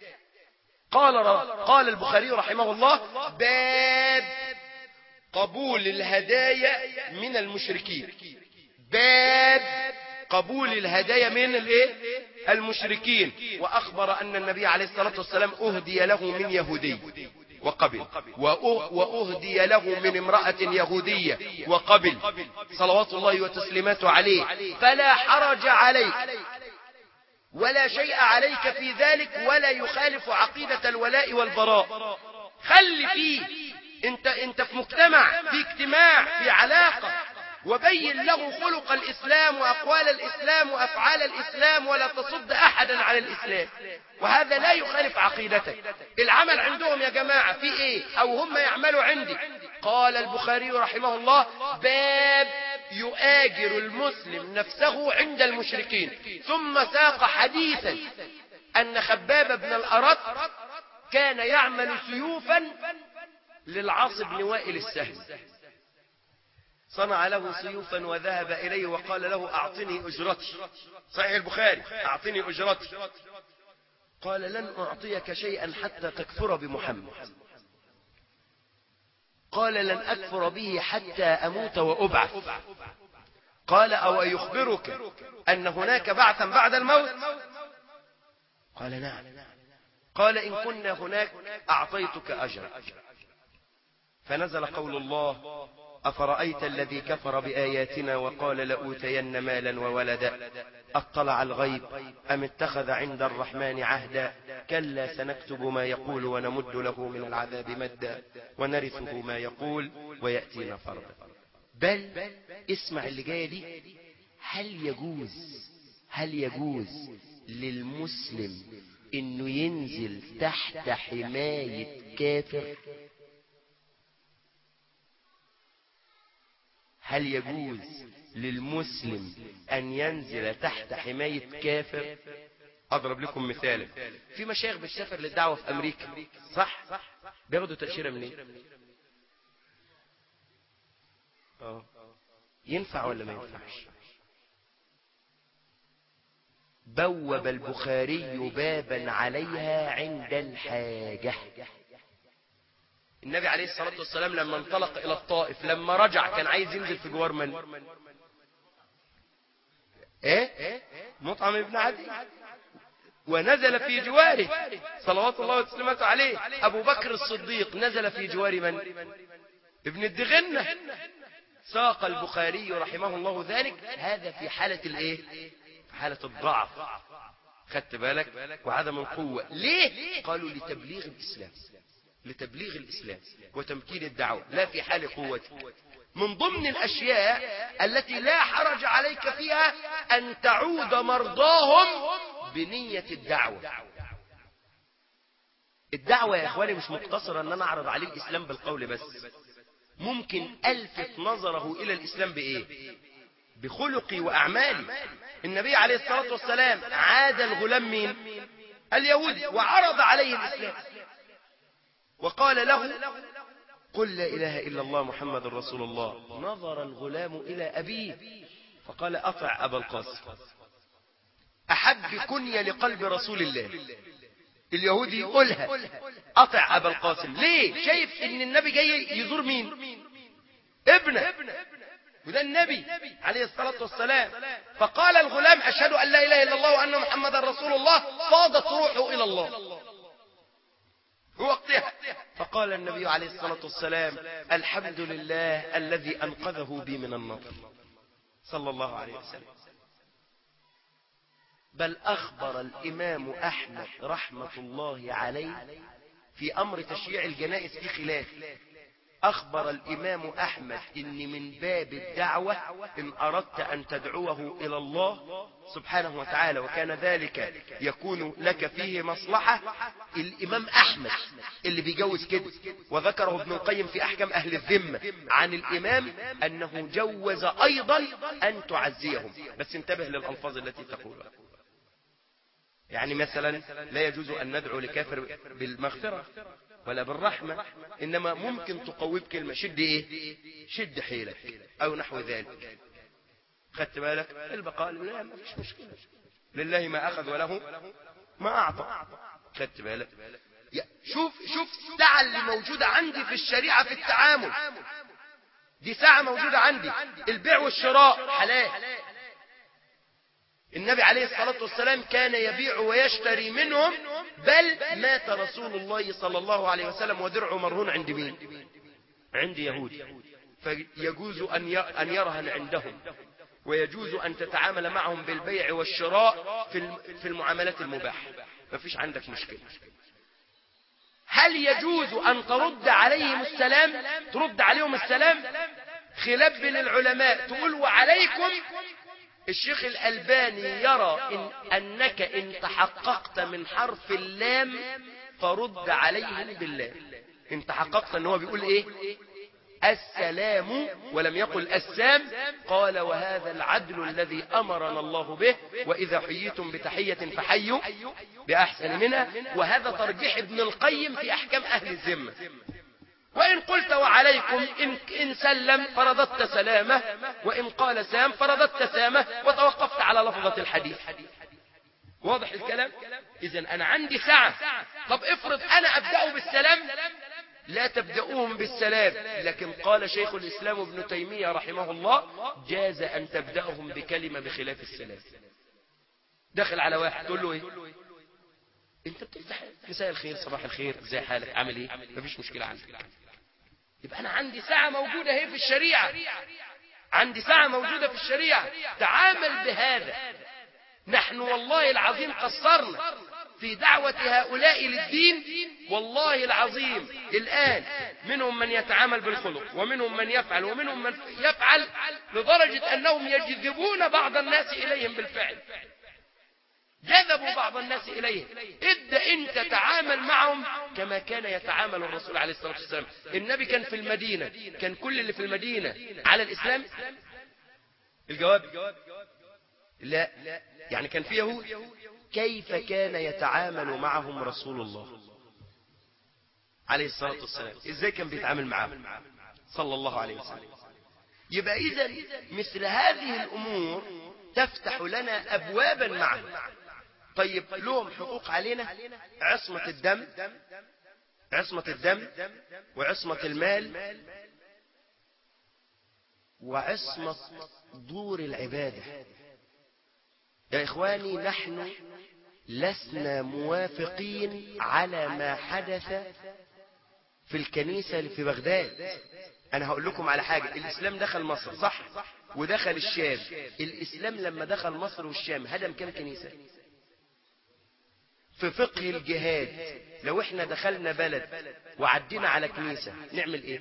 قال قال البخاري رحمه الله باب قبول الهدايا من المشركين باب قبول الهدايا من الايه المشركين واخبر ان النبي عليه الصلاه والسلام اهدي له من يهودي وقبل وأهدي له من امرأة يهودية وقبل صلوات الله وتسليماته عليه فلا حرج عليك ولا شيء عليك في ذلك ولا يخالف عقيدة الولاء والبراء خلي فيه انت, انت في مجتمع في اجتماع في علاقة وبين له خلق الإسلام وأقوال الإسلام وأفعال الإسلام ولا تصد أحدا على الإسلام وهذا لا يخالف عقيدتك العمل عندهم يا جماعة في إيه أو هم يعملوا عندي قال البخاري رحمه الله باب يؤاجر المسلم نفسه عند المشركين ثم ساق حديثا أن خباب بن الأرط كان يعمل سيوفا للعاص بن وائل السهم صنع له سيوفا وذهب إليه وقال له أعطني أجرتي صحيح البخاري أعطني أجرتي قال لن أعطيك شيئا حتى تكفر بمحمد قال لن أكفر به حتى أموت وأبعث قال أو يخبرك أن هناك بعثا بعد الموت قال نعم قال إن كنا هناك أعطيتك أجرا فنزل قول الله أفرأيت الذي كفر بآياتنا وقال لأوتين مالا وولدا أطلع الغيب أم اتخذ عند الرحمن عهدا كلا سنكتب ما يقول ونمد له من العذاب مدا ونرثه ما يقول ويأتينا فردا بل اسمع اللي جاية دي هل يجوز هل يجوز للمسلم انه ينزل تحت حماية كافر هل يجوز للمسلم أن ينزل تحت حماية كافر اضرب لكم مثالا في مشايخ بتسافر للدعوة في امريكا صح بياخدوا تأشيرة منين اه ينفع ولا ما ينفعش بوب البخاري بابا عليها عند الحاجة النبي عليه الصلاة والسلام لما انطلق إلى الطائف لما رجع كان عايز ينزل في جوار من ايه مطعم ابن عدي ونزل في جواره صلوات الله وسلامته عليه أبو بكر الصديق نزل في جوار من ابن الدغنة ساق البخاري رحمه الله ذلك هذا في حالة الايه في حالة الضعف خدت بالك وعدم القوة ليه قالوا لتبليغ الإسلام لتبليغ الإسلام وتمكين الدعوة لا في حال قوته من ضمن الأشياء التي لا حرج عليك فيها أن تعود مرضاهم بنية الدعوة الدعوة يا إخواني مش مقتصرة أن أنا أعرض عليه الإسلام بالقول بس ممكن ألفت نظره إلى الإسلام بإيه بخلقي وأعمالي النبي عليه الصلاة والسلام عاد الغلام مين اليهودي وعرض عليه الإسلام وقال له قل لا إله إلا الله محمد رسول الله نظر الغلام إلى أبيه فقال أطع أبا القاسم أحب كنية لقلب رسول الله اليهودي يقولها أطع أبا القاسم ليه شايف ان النبي جاي يزور مين ابنه وده النبي عليه الصلاة والسلام فقال الغلام أشهد أن لا إله إلا الله وأن محمد رسول الله فاضت روحه إلى الله وقتها فقال النبي عليه الصلاة والسلام الحمد لله الذي أنقذه بي من النار صلى الله عليه وسلم بل أخبر الإمام أحمد رحمة الله عليه في أمر تشييع الجنائز في خلاف أخبر الإمام أحمد إن من باب الدعوة إن أردت أن تدعوه إلى الله سبحانه وتعالى وكان ذلك يكون لك فيه مصلحة الإمام أحمد اللي بيجوز كده وذكره ابن القيم في أحكام أهل الذمة عن الإمام أنه جوز أيضا أن تعزيهم بس انتبه للألفاظ التي تقولها يعني مثلا لا يجوز أن ندعو لكافر بالمغفرة ولا بالرحمة إنما ممكن تقوي بكلمة شد إيه شد حيلك أو نحو ذلك خدت بالك البقاء لا ما فيش مشكلة لله ما أخذ وله ما أعطى خدت بالك شوف شوف الساعة اللي موجودة عندي في الشريعة في التعامل دي ساعة موجودة عندي البيع والشراء حلال النبي عليه الصلاة والسلام كان يبيع ويشتري منهم بل مات رسول الله صلى الله عليه وسلم ودرعه مرهون عند مين عند يهود فيجوز أن يرهن عندهم ويجوز أن تتعامل معهم بالبيع والشراء في المعاملات المباحة ما فيش عندك مشكلة هل يجوز أن ترد عليهم السلام ترد عليهم السلام خلاف بين العلماء تقول وعليكم الشيخ الألباني يرى إن أنك إن تحققت من حرف اللام فرد عليهم بالله إن تحققت أنه بيقول إيه السلام ولم يقل السام قال وهذا العدل الذي أمرنا الله به وإذا حييتم بتحية فحيوا بأحسن منها وهذا ترجيح ابن القيم في أحكام أهل الذمة وإن قلت وعليكم إن, إن سلم فرددت سلامه وإن قال سام فرددت سامه وتوقفت على لفظة الحديث واضح الكلام إذا أنا عندي ساعة طب افرض أنا أبدأ بالسلام لا تبدأوهم بالسلام لكن قال شيخ الإسلام ابن تيمية رحمه الله جاز أن تبدأهم بكلمة بخلاف السلام دخل على واحد تقول له ايه انت بتفتح مساء الخير صباح الخير ازي حالك عامل ايه مفيش مشكلة عندك يبقى انا عندي ساعة موجودة اهي في الشريعة عندي ساعة موجودة في الشريعة تعامل بهذا نحن والله العظيم قصرنا في دعوة هؤلاء للدين والله العظيم الآن منهم من يتعامل بالخلق ومنهم من يفعل ومنهم من يفعل لدرجة أنهم يجذبون بعض الناس إليهم بالفعل جذبوا بعض الناس إليه ابدأ انت تعامل معهم كما كان يتعامل الرسول عليه الصلاة والسلام النبي كان في المدينة كان كل اللي في المدينة على الإسلام الجواب لا يعني كان في يهود كيف كان يتعامل معهم رسول الله عليه الصلاة والسلام ازاي كان بيتعامل معهم صلى الله عليه وسلم يبقى إذا مثل هذه الأمور تفتح لنا أبوابا معه طيب لهم حقوق علينا عصمة الدم عصمة الدم وعصمة المال وعصمة دور العبادة يا إخواني نحن لسنا موافقين على ما حدث في الكنيسة اللي في بغداد أنا هقول لكم على حاجة الإسلام دخل مصر صح ودخل الشام الإسلام لما دخل مصر والشام هدم كم كنيسة في فقه الجهاد لو احنا دخلنا بلد وعدينا على كنيسة نعمل ايه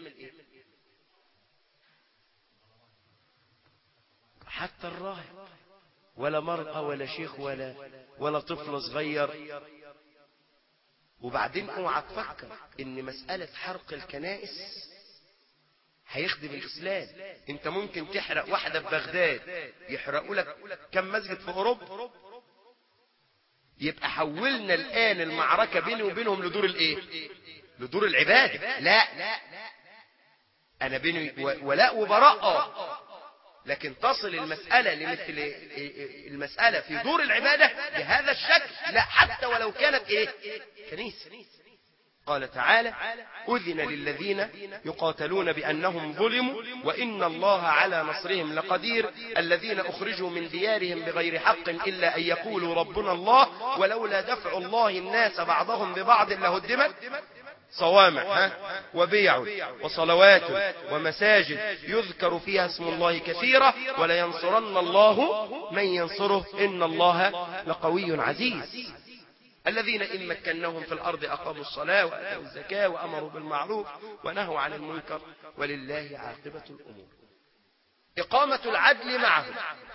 حتى الراهب ولا مرأة ولا شيخ ولا ولا طفل صغير وبعدين اوعى تفكر ان مسألة حرق الكنائس هيخدم الإسلام انت ممكن تحرق واحدة في بغداد يحرقوا لك كم مسجد في أوروبا يبقى حولنا الآن المعركة بيني وبينهم لدور الايه لدور العبادة لا أنا بيني ولاء وبراء آه. لكن تصل المسألة لمثل المسألة في دور العبادة بهذا الشكل لا حتى ولو كانت ايه كنيسة قال تعالى أذن للذين يقاتلون بأنهم ظلموا وإن الله على نصرهم لقدير الذين أخرجوا من ديارهم بغير حق إلا أن يقولوا ربنا الله ولولا دفع الله الناس بعضهم ببعض لهدمت صوامع ها وبيع وصلوات ومساجد يذكر فيها اسم الله كثيرا ولينصرن الله من ينصره إن الله لقوي عزيز الذين إن مكناهم في الأرض أقاموا الصلاة وأتوا الزكاة وأمروا بالمعروف ونهوا عن المنكر ولله عاقبة الأمور إقامة العدل معهم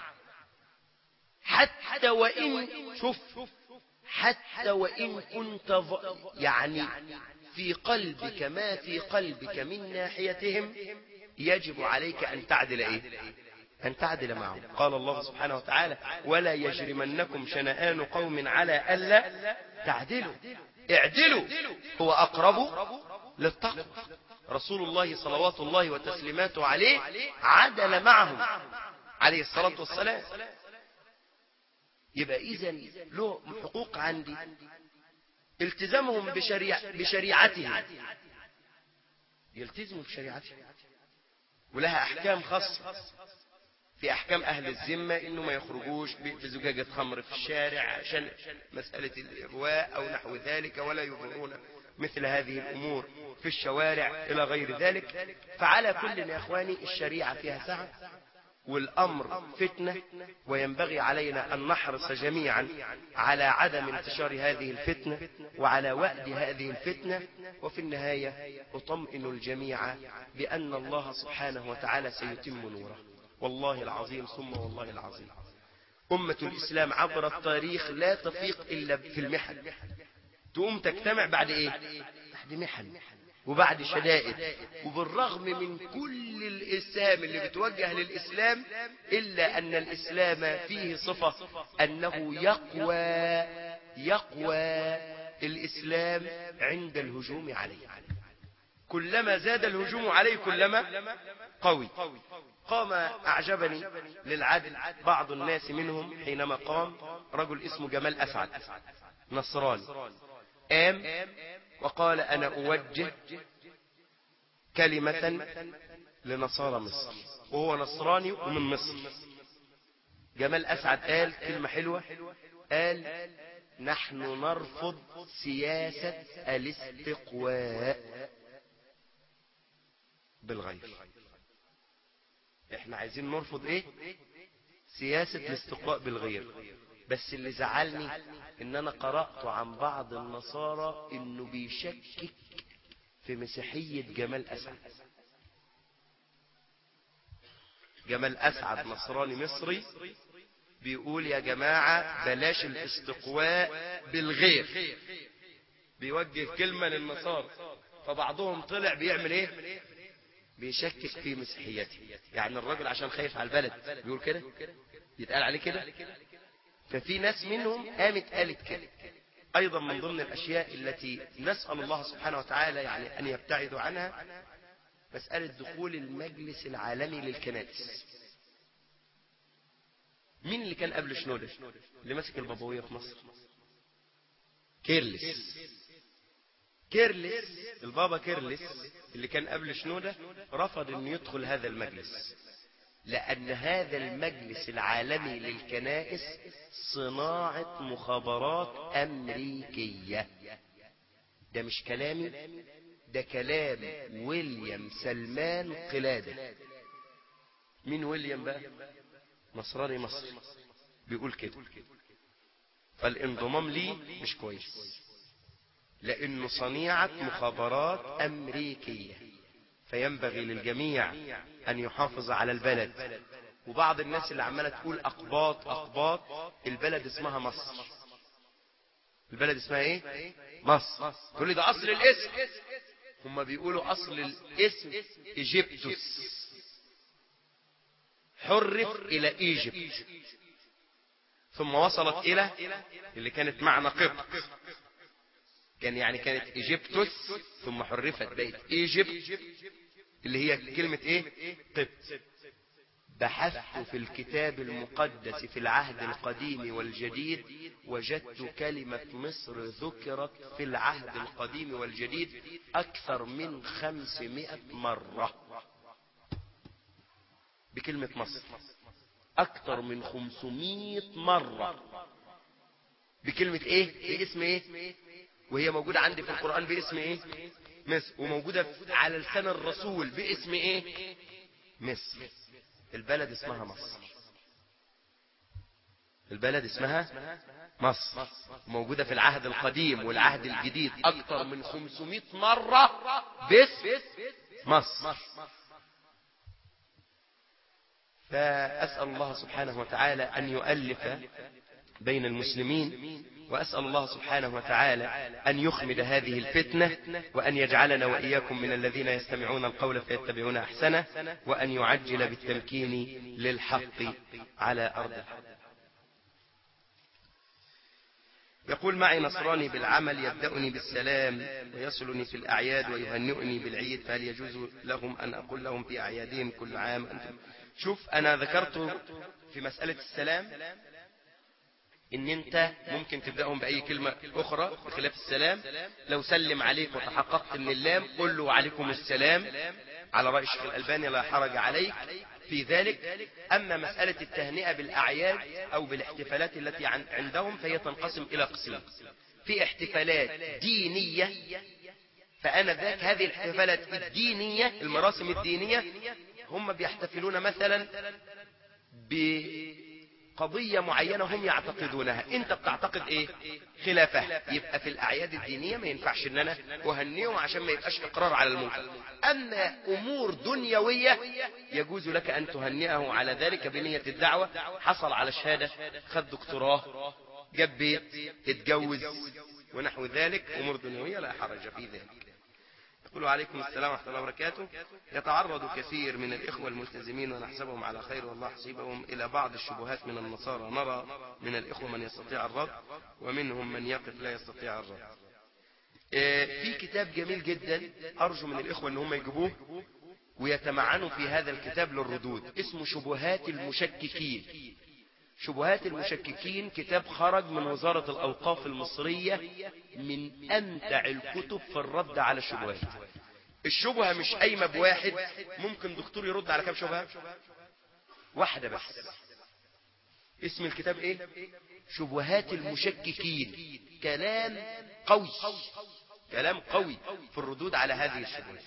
حتى وإن شوف حتى وإن كنت ظ... يعني في قلبك ما في قلبك من ناحيتهم يجب عليك أن تعدل إيه أن تعدل معهم قال الله سبحانه وتعالى ولا يجرمنكم شنآن قوم على ألا تعدلوا اعدلوا هو أقرب للتقوى رسول الله صلوات الله وتسليماته عليه عدل معهم عليه الصلاة والسلام يبقى إذا له حقوق عندي التزامهم بشريع بشريعته يلتزموا بشريعته ولها أحكام خاصة في أحكام أهل الذمة إنه ما يخرجوش بزجاجة خمر في الشارع عشان مسألة الإغواء أو نحو ذلك ولا يظهرون مثل هذه الأمور في الشوارع إلى غير ذلك فعلى كل يا إخواني الشريعة فيها سعة والأمر فتنة وينبغي علينا أن نحرص جميعا على عدم انتشار هذه الفتنة وعلى وأد هذه الفتنة وفي النهاية أطمئن الجميع بأن الله سبحانه وتعالى سيتم نوره والله العظيم ثم والله العظيم أمة الإسلام عبر التاريخ لا تفيق إلا في المحن تقوم تجتمع بعد إيه بعد محن وبعد شدائد وبالرغم من كل الإسلام اللي بتوجه للإسلام إلا أن الإسلام فيه صفة أنه يقوى يقوى الإسلام عند الهجوم عليه كلما زاد الهجوم عليه كلما قوي قام أعجبني للعدل بعض الناس منهم حينما قام رجل اسمه جمال أسعد نصراني قام وقال أنا أوجه كلمة لنصارى مصر وهو نصراني ومن مصر جمال أسعد قال كلمة حلوة قال نحن نرفض سياسة الاستقواء بالغير احنا عايزين نرفض ايه سياسة الاستقواء بالغير بس اللي زعلني ان انا قرأت عن بعض النصارى انه بيشكك في مسيحية جمال اسعد جمال اسعد نصراني مصري بيقول يا جماعة بلاش الاستقواء بالغير بيوجه كلمة للنصارى فبعضهم طلع بيعمل ايه بيشكك في مسيحيته يعني الراجل عشان خايف على البلد بيقول كده يتقال عليه كده ففي ناس منهم قامت قالت كده أيضا من ضمن الأشياء التي نسأل الله سبحانه وتعالى يعني أن يبتعدوا عنها مسألة دخول المجلس العالمي للكنائس مين اللي كان قبل شنودة اللي ماسك البابوية في مصر كيرلس كيرلس البابا كيرلس اللي كان قبل شنودة رفض انه يدخل هذا المجلس لأن هذا المجلس العالمي للكنائس صناعة مخابرات أمريكية ده مش كلامي ده كلام ويليام سلمان قلادة مين ويليام بقى نصراني مصري بيقول كده فالانضمام ليه مش كويس لأنه صنيعة مخابرات أمريكية فينبغي للجميع أن يحافظ على البلد وبعض الناس اللي عمالة تقول أقباط أقباط البلد اسمها مصر البلد اسمها ايه مصر تقول لي ده أصل الاسم هم بيقولوا أصل الاسم إيجيبتوس حرف إلى إيجيبت ثم وصلت إلى اللي كانت معنى قبط كان يعني كانت إيجيبتوس ثم حرفت بقت إيجيبت اللي هي كلمة إيه قبط بحثت في الكتاب المقدس في العهد القديم والجديد وجدت كلمة مصر ذكرت في العهد القديم والجديد أكثر من خمسمائة مرة بكلمة مصر أكثر من خمسمائة مرة بكلمة إيه باسم إيه وهي موجودة عندي في القرآن باسم إيه مصر وموجودة على لسان الرسول باسم إيه مصر البلد اسمها مصر البلد اسمها مصر موجودة في العهد القديم والعهد الجديد أكثر من 500 مرة باسم مصر فأسأل الله سبحانه وتعالى أن يؤلف بين المسلمين وأسأل الله سبحانه وتعالى أن يخمد هذه الفتنة وأن يجعلنا وإياكم من الذين يستمعون القول فيتبعون أحسنه وأن يعجل بالتمكين للحق على أرض الحق يقول معي نصراني بالعمل يبدأني بالسلام ويصلني في الأعياد ويهنئني بالعيد فهل يجوز لهم أن أقول لهم في أعيادهم كل عام أنتم شوف أنا ذكرت في مسألة السلام ان انت ممكن تبدأهم بأي كلمة اخرى بخلاف السلام لو سلم عليك وتحققت من اللام قل له وعليكم السلام على رأي الشيخ الألباني لا حرج عليك في ذلك أما مسألة التهنئة بالأعياد أو بالاحتفالات التي عندهم فهي تنقسم إلى قسمين في احتفالات دينية فأنا ذاك هذه الاحتفالات الدينية المراسم الدينية هم بيحتفلون مثلا بقضية معينة هم يعتقدونها انت بتعتقد ايه خلافها يبقى في الاعياد الدينية ما ينفعش ان انا اهنيهم عشان ما يبقاش اقرار على المنكر اما امور دنيوية يجوز لك ان تهنئه على ذلك بنية الدعوة حصل على شهادة خد دكتوراه جاب بيت اتجوز ونحو ذلك امور دنيوية لا حرج في ذلك يقول عليكم السلام ورحمة الله وبركاته يتعرض كثير من الإخوة الملتزمين ونحسبهم على خير والله حسيبهم إلى بعض الشبهات من النصارى نرى من الإخوة من يستطيع الرد ومنهم من يقف لا يستطيع الرد في كتاب جميل جدا أرجو من الإخوة أن هم يجيبوه ويتمعنوا في هذا الكتاب للردود اسمه شبهات المشككين شبهات المشككين كتاب خرج من وزارة الأوقاف المصرية من أمتع الكتب في الرد على الشبهات الشبهة مش قايمة بواحد ممكن دكتور يرد على كام شبهة واحدة بس اسم الكتاب ايه شبهات المشككين كلام قوي كلام قوي في الردود على هذه الشبهات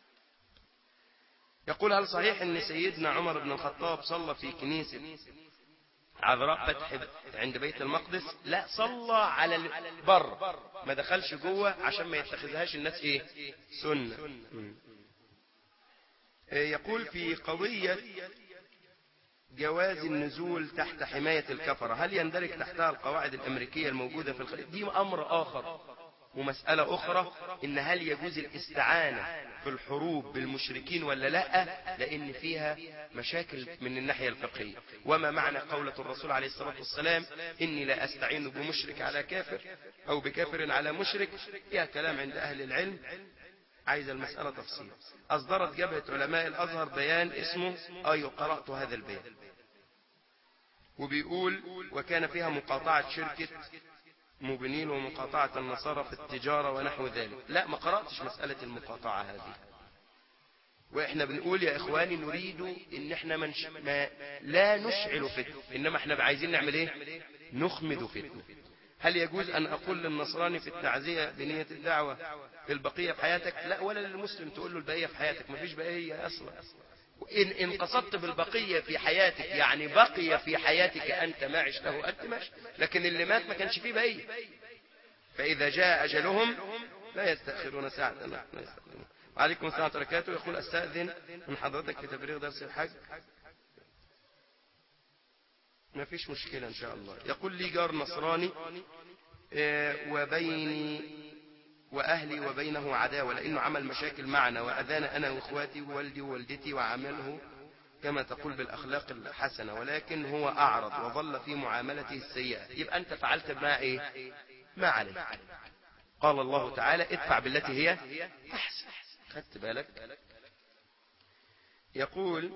يقول هل صحيح ان سيدنا عمر بن الخطاب صلى في كنيسة عذراء فتح عند بيت المقدس لا صلى على البر ما دخلش جوه عشان ما يتخذهاش الناس ايه سنة يقول في قضية جواز النزول تحت حماية الكفرة هل يندرج تحتها القواعد الأمريكية الموجودة في الخليج دي أمر آخر ومسألة أخرى إن هل يجوز الاستعانة في الحروب بالمشركين ولا لا لأن فيها مشاكل من الناحية الفقهية وما معنى قولة الرسول عليه الصلاة والسلام إني لا أستعين بمشرك على كافر أو بكافر على مشرك فيها كلام عند أهل العلم عايز المسألة تفصيل أصدرت جبهة علماء الأزهر بيان اسمه أي قرأت هذا البيان وبيقول وكان فيها مقاطعة شركة مبنين ومقاطعة النصارى في التجارة ونحو ذلك لا ما قرأتش مسألة المقاطعة هذه واحنا بنقول يا اخواني نريد ان احنا منش... ما لا نشعل فتنة انما احنا عايزين نعمل ايه نخمد فتنة هل يجوز ان اقول للنصراني في التعزية بنية الدعوة البقية في حياتك لا ولا للمسلم تقول له البقية في حياتك مفيش بقية اصلا إن, إن قصدت بالبقية في حياتك يعني بقي في حياتك أنت ما عشته أنت ماشي لكن اللي مات ما كانش فيه بقية فإذا جاء أجلهم لا يستأخرون ساعة لا يستأخرون وعليكم السلام وبركاته يقول أستأذن من حضرتك في تبريغ درس الحج ما فيش مشكلة إن شاء الله يقول لي جار نصراني وبيني وأهلي وبينه عداوة لأنه عمل مشاكل معنا وأذانا أنا وإخواتي ووالدي ووالدتي وعمله كما تقول بالأخلاق الحسنة ولكن هو أعرض وظل في معاملته السيئة يبقى أنت فعلت ما إيه ما عليك قال الله تعالى ادفع بالتي هي أحسن خدت بالك يقول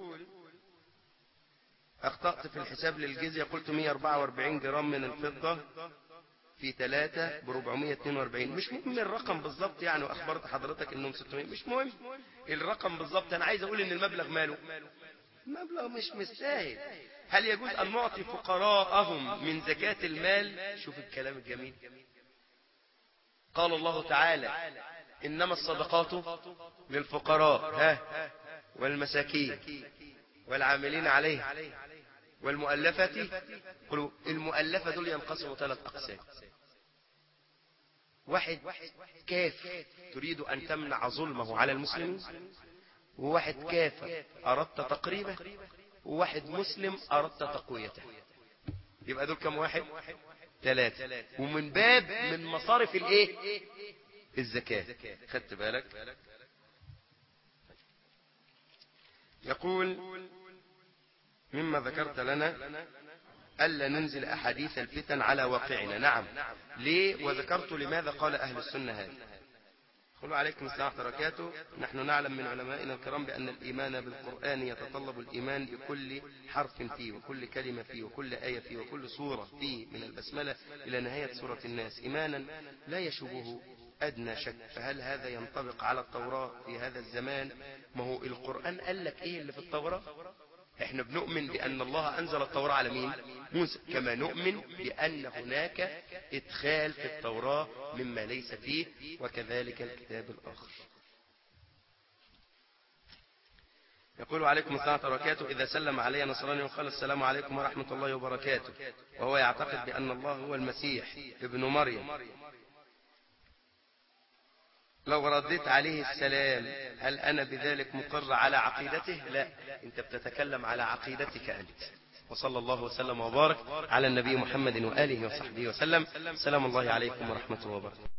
أخطأت في الحساب للجزية قلت 144 جرام من الفضة في 3 ب 442 مش مهم الرقم بالظبط يعني واخبرت حضرتك انهم 600 مش مهم الرقم بالظبط انا عايز اقول ان المبلغ ماله المبلغ مش مستاهل هل يجوز ان نعطي فقراءهم من زكاة المال شوف الكلام الجميل قال الله تعالى انما الصدقات للفقراء ها والمساكين والعاملين عليه والمؤلفة قلوا المؤلفة دول ينقسموا ثلاث أقسام واحد كاف تريد أن تمنع ظلمه على المسلمين وواحد كاف أردت تقريبه وواحد مسلم أردت تقويته يبقى دول كم واحد ثلاثة ومن باب من مصارف الايه الزكاة خدت بالك يقول مما ذكرت لنا ألا ننزل أحاديث الفتن على واقعنا نعم ليه وذكرت لماذا قال أهل السنة هذا قلوا عليكم السلام بركاته نحن نعلم من علمائنا الكرام بأن الإيمان بالقرآن يتطلب الإيمان بكل حرف فيه وكل كلمة فيه وكل آية فيه وكل سورة فيه من البسملة إلى نهاية سورة الناس إيمانا لا يشبه أدنى شك فهل هذا ينطبق على التوراة في هذا الزمان ما هو القرآن قال لك إيه اللي في التوراة احنا بنؤمن بأن الله أنزل التوراة على مين موسى كما نؤمن بأن هناك إدخال في التوراة مما ليس فيه وكذلك الكتاب الآخر يقول عليكم السلام وبركاته إذا سلم علي نصراني وقال السلام عليكم ورحمة الله وبركاته وهو يعتقد بأن الله هو المسيح ابن مريم لو رديت عليه السلام هل أنا بذلك مقر على عقيدته لا أنت بتتكلم على عقيدتك أنت وصلى الله وسلم وبارك على النبي محمد وآله وصحبه وسلم سلام الله عليكم ورحمة الله وبركاته